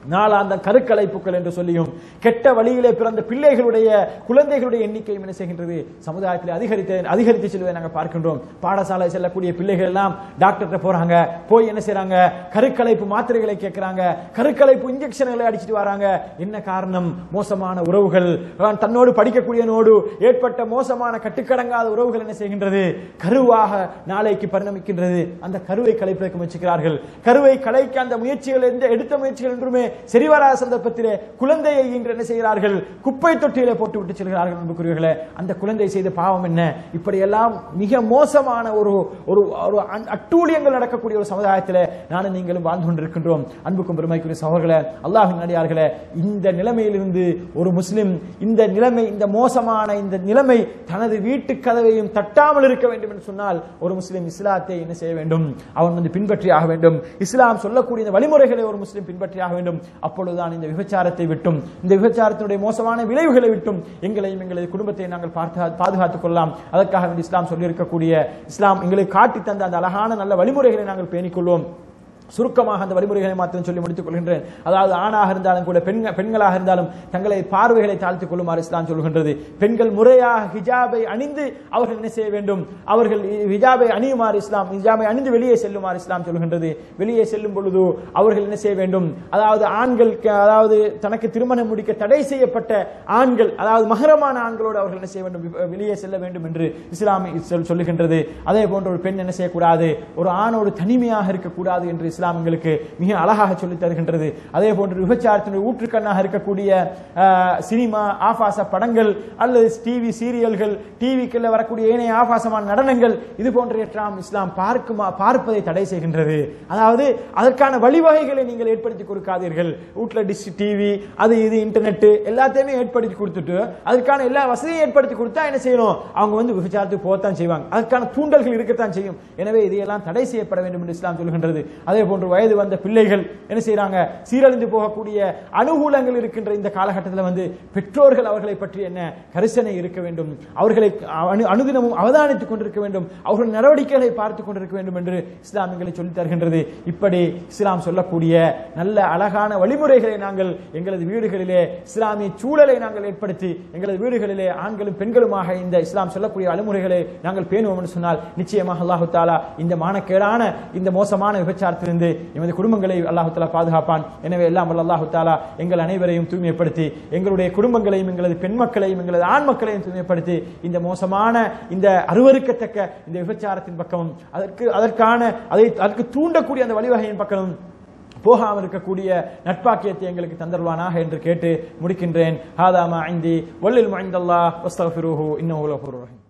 நாளாந்த கருக்கலைப்புகள் என்று சொல்லியும் கெட்ட வழியிலே பிறந்த பிள்ளைகளுடைய குழந்தைகளுடைய எண்ணிக்கையும் என்ன செய்கின்றது சமுதாயத்தில் அதிகரித்து அதிகரித்து செல்வதை நாங்கள் பார்க்கின்றோம் பாடசாலை செல்லக்கூடிய பிள்ளைகள் எல்லாம் டாக்டர்கிட்ட போறாங்க போய் என்ன செய்றாங்க கருக்கலைப்பு மாத்திரைகளை கேட்கிறாங்க கருக்கலைப்பு இன்ஜெக்ஷன்களை அடிச்சிட்டு வராங்க என்ன காரணம் மோசமான உறவுகள் அவன் தன்னோடு படிக்கக்கூடியனோடு ஏற்பட்ட மோசமான கட்டுக்கடங்காத உறவுகள் என்ன செய்கின்றது கருவாக நாளைக்கு பரிணமிக்கின்றது அந்த கருவை கலைப்பதற்கு முயற்சிக்கிறார்கள் கருவை கலைக்க அந்த முயற்சிகள் எந்த எடுத்த முயற்சிகள் என்றுமே சரிவராத சந்தர்ப்பத்திலே குழந்தையை இன்று என்ன செய்கிறார்கள் குப்பை தொட்டியிலே போட்டு விட்டு செல்கிறார்கள் அன்புக்குரியவர்களே அந்த குழந்தை செய்த பாவம் என்ன இப்படியெல்லாம் மிக மோசமான ஒரு ஒரு ஒரு அ- அட்டூழியங்கள் நடக்கக்கூடிய ஒரு சமுதாயத்திலே நானும் நீங்களும் வாழ்ந்து கொண்டிருக்கின்றோம் அன்புக்கும் பெருமைக்குரிய சகோதரர்களே அல்லாஹின் நடிகார்களே இந்த நிலைமையிலிருந்து ஒரு முஸ்லிம் இந்த நிலைமை இந்த மோசமான இந்த நிலைமை தனது வீட்டு கதவையும் தட்டாமல் இருக்க வேண்டும் என்று சொன்னால் ஒரு முஸ்லிம் இஸ்லாத்தை என்ன செய்ய வேண்டும் அவன் வந்து பின்பற்றியாக வேண்டும் இஸ்லாம் சொல்லக்கூடிய இந்த வழிமுறைகளை ஒரு முஸ்லிம் பின்பற்றியாக வேண்டும் அப்பொழுதுதான் இந்த விபச்சாரத்தை விட்டும் இந்த விபச்சாரத்தினுடைய மோசமான விளைவுகளை விட்டும் எங்களையும் எங்களது குடும்பத்தை நாங்கள் பார்த்து பாதுகாத்துக் கொள்ளலாம் அதற்காக வேண்டி இஸ்லாம் சொல்லியிருக்கக்கூடிய இஸ்லாம் எங்களுக்கு காட்டி தந்த அந்த அழகான நல்ல வழிமுறைகளை நாங்கள் பேணிக்கொள்வோம் சுருக்கமாக அந்த வழிமுறைகளை மாத்திரம் சொல்லி முடித்துக் கொள்கின்றேன் அதாவது ஆணாக இருந்தாலும் கூட பெண்க பெண்களாக இருந்தாலும் தங்களை பார்வைகளை தாழ்த்திக் கொள்ளுமாறு இஸ்லாம் சொல்கின்றது பெண்கள் முறையாக ஹிஜாபை அணிந்து அவர்கள் என்ன செய்ய வேண்டும் அவர்கள் ஹிஜாபை அணியுமாறு இஸ்லாம் ஹிஜாபை அணிந்து வெளியே செல்லுமாறு இஸ்லாம் சொல்கின்றது வெளியே செல்லும் பொழுது அவர்கள் என்ன செய்ய வேண்டும் அதாவது ஆண்கள் அதாவது தனக்கு திருமணம் முடிக்க தடை செய்யப்பட்ட ஆண்கள் அதாவது மகரமான ஆண்களோடு அவர்கள் என்ன செய்ய வேண்டும் வெ- வெளியே செல்ல வேண்டும் என்று இஸ்லாம் சொல்- சொல்லுகின்றது அதே போன்ற ஒரு பெண் என்ன செய்யக்கூடாது ஒரு ஆணோடு தனிமையாக இருக்கக்கூடாது என்று இஸ்லாம் எங்களுக்கு மிக அழகாக சொல்லித் தருகின்றது அதே போன்று விபச்சாரத்தினுடைய ஊற்றுக்கண்ணாக இருக்கக்கூடிய ஆஹ், சினிமா ஆபாச படங்கள் அல்லது டிவி சீரியல்கள் டிவிக்குள்ள வரக்கூடிய ஏனைய ஆபாசமான நடனங்கள் இது போன்றவற்றாம் இஸ்லாம் பார்க்குமா பார்ப்பதை தடை செய்கின்றது அதாவது அதற்கான வழிவகைகளை நீங்கள் ஏற்படுத்தி கொடுக்காதீர்கள் வீட்டில் டிஷ் டிவி அது இது இன்டர்நெட் எல்லாத்தையுமே ஏற்படுத்தி கொடுத்துட்டு அதற்கான எல்லா வசதியும் ஏற்படுத்தி கொடுத்தா என்ன செய்யணும் அவங்க வந்து விபச்சாரத்துக்கு போகத்தான் செய்வாங்க அதற்கான தூண்டல்கள் இருக்கத்தான் செய்யும் எனவே இதையெல்லாம் தடை செய்யப்பட வேண்டும் என்று இஸ்லாம் சொல்கின்றது அதே போன்று வயது வந்த பிள்ளைகள் என்ன செய்றாங்க சீரழிந்து போகக்கூடிய அனுகூலங்கள் இருக்கின்ற இந்த காலகட்டத்தில் வந்து பெற்றோர்கள் அவர்களை பற்றி என்ன கரிசனை இருக்க வேண்டும் அவர்களை அனு அனுதினமும் அவதானித்துக் கொண்டிருக்க வேண்டும் அவர்கள் நடவடிக்கைகளை பார்த்துக் கொண்டிருக்க வேண்டும் என்று இஸ்லாம் எங்களை சொல்லித் தருகின்றது இப்படி இஸ்லாம் சொல்லக்கூடிய நல்ல அழகான வழிமுறைகளை நாங்கள் எங்களது வீடுகளிலே இஸ்லாமிய சூழலை நாங்கள் ஏற்படுத்தி எங்களது வீடுகளிலே ஆண்களும் பெண்களுமாக இந்த இஸ்லாம் சொல்லக்கூடிய வழிமுறைகளை நாங்கள் பேணுவோம் என்று சொன்னால் நிச்சயமாக அல்லாஹு தாலா இந்த மானக்கேடான இந்த மோசமான விபச்சாரத்திலிருந்து எமது குடும்பங்களை அல்லாஹு தாலா பாதுகாப்பான் எனவே எல்லாம் வல்ல அல்லாஹு தாலா எங்கள் அனைவரையும் தூய்மைப்படுத்தி எங்களுடைய குடும்பங்களையும் எங்களது பெண் மக்களையும் எங்களது ஆண் மக்களையும் தூய்மைப்படுத்தி இந்த மோசமான இந்த அருவருக்கத்தக்க இந்த விபச்சாரத்தின் பக்கமும் அதற்கு அதற்கான அதை அதற்கு தூண்டக்கூடிய அந்த வழிவகையின் பக்கமும் போகாமல் இருக்கக்கூடிய நட்பாக்கியத்தை எங்களுக்கு தந்தருவானாக என்று கேட்டு முடிக்கின்றேன் ஹாதாமா ஐந்தி வல்லில் மைந்தல்லா வஸ்தஃபிருஹு இன்னும் ரஹீம்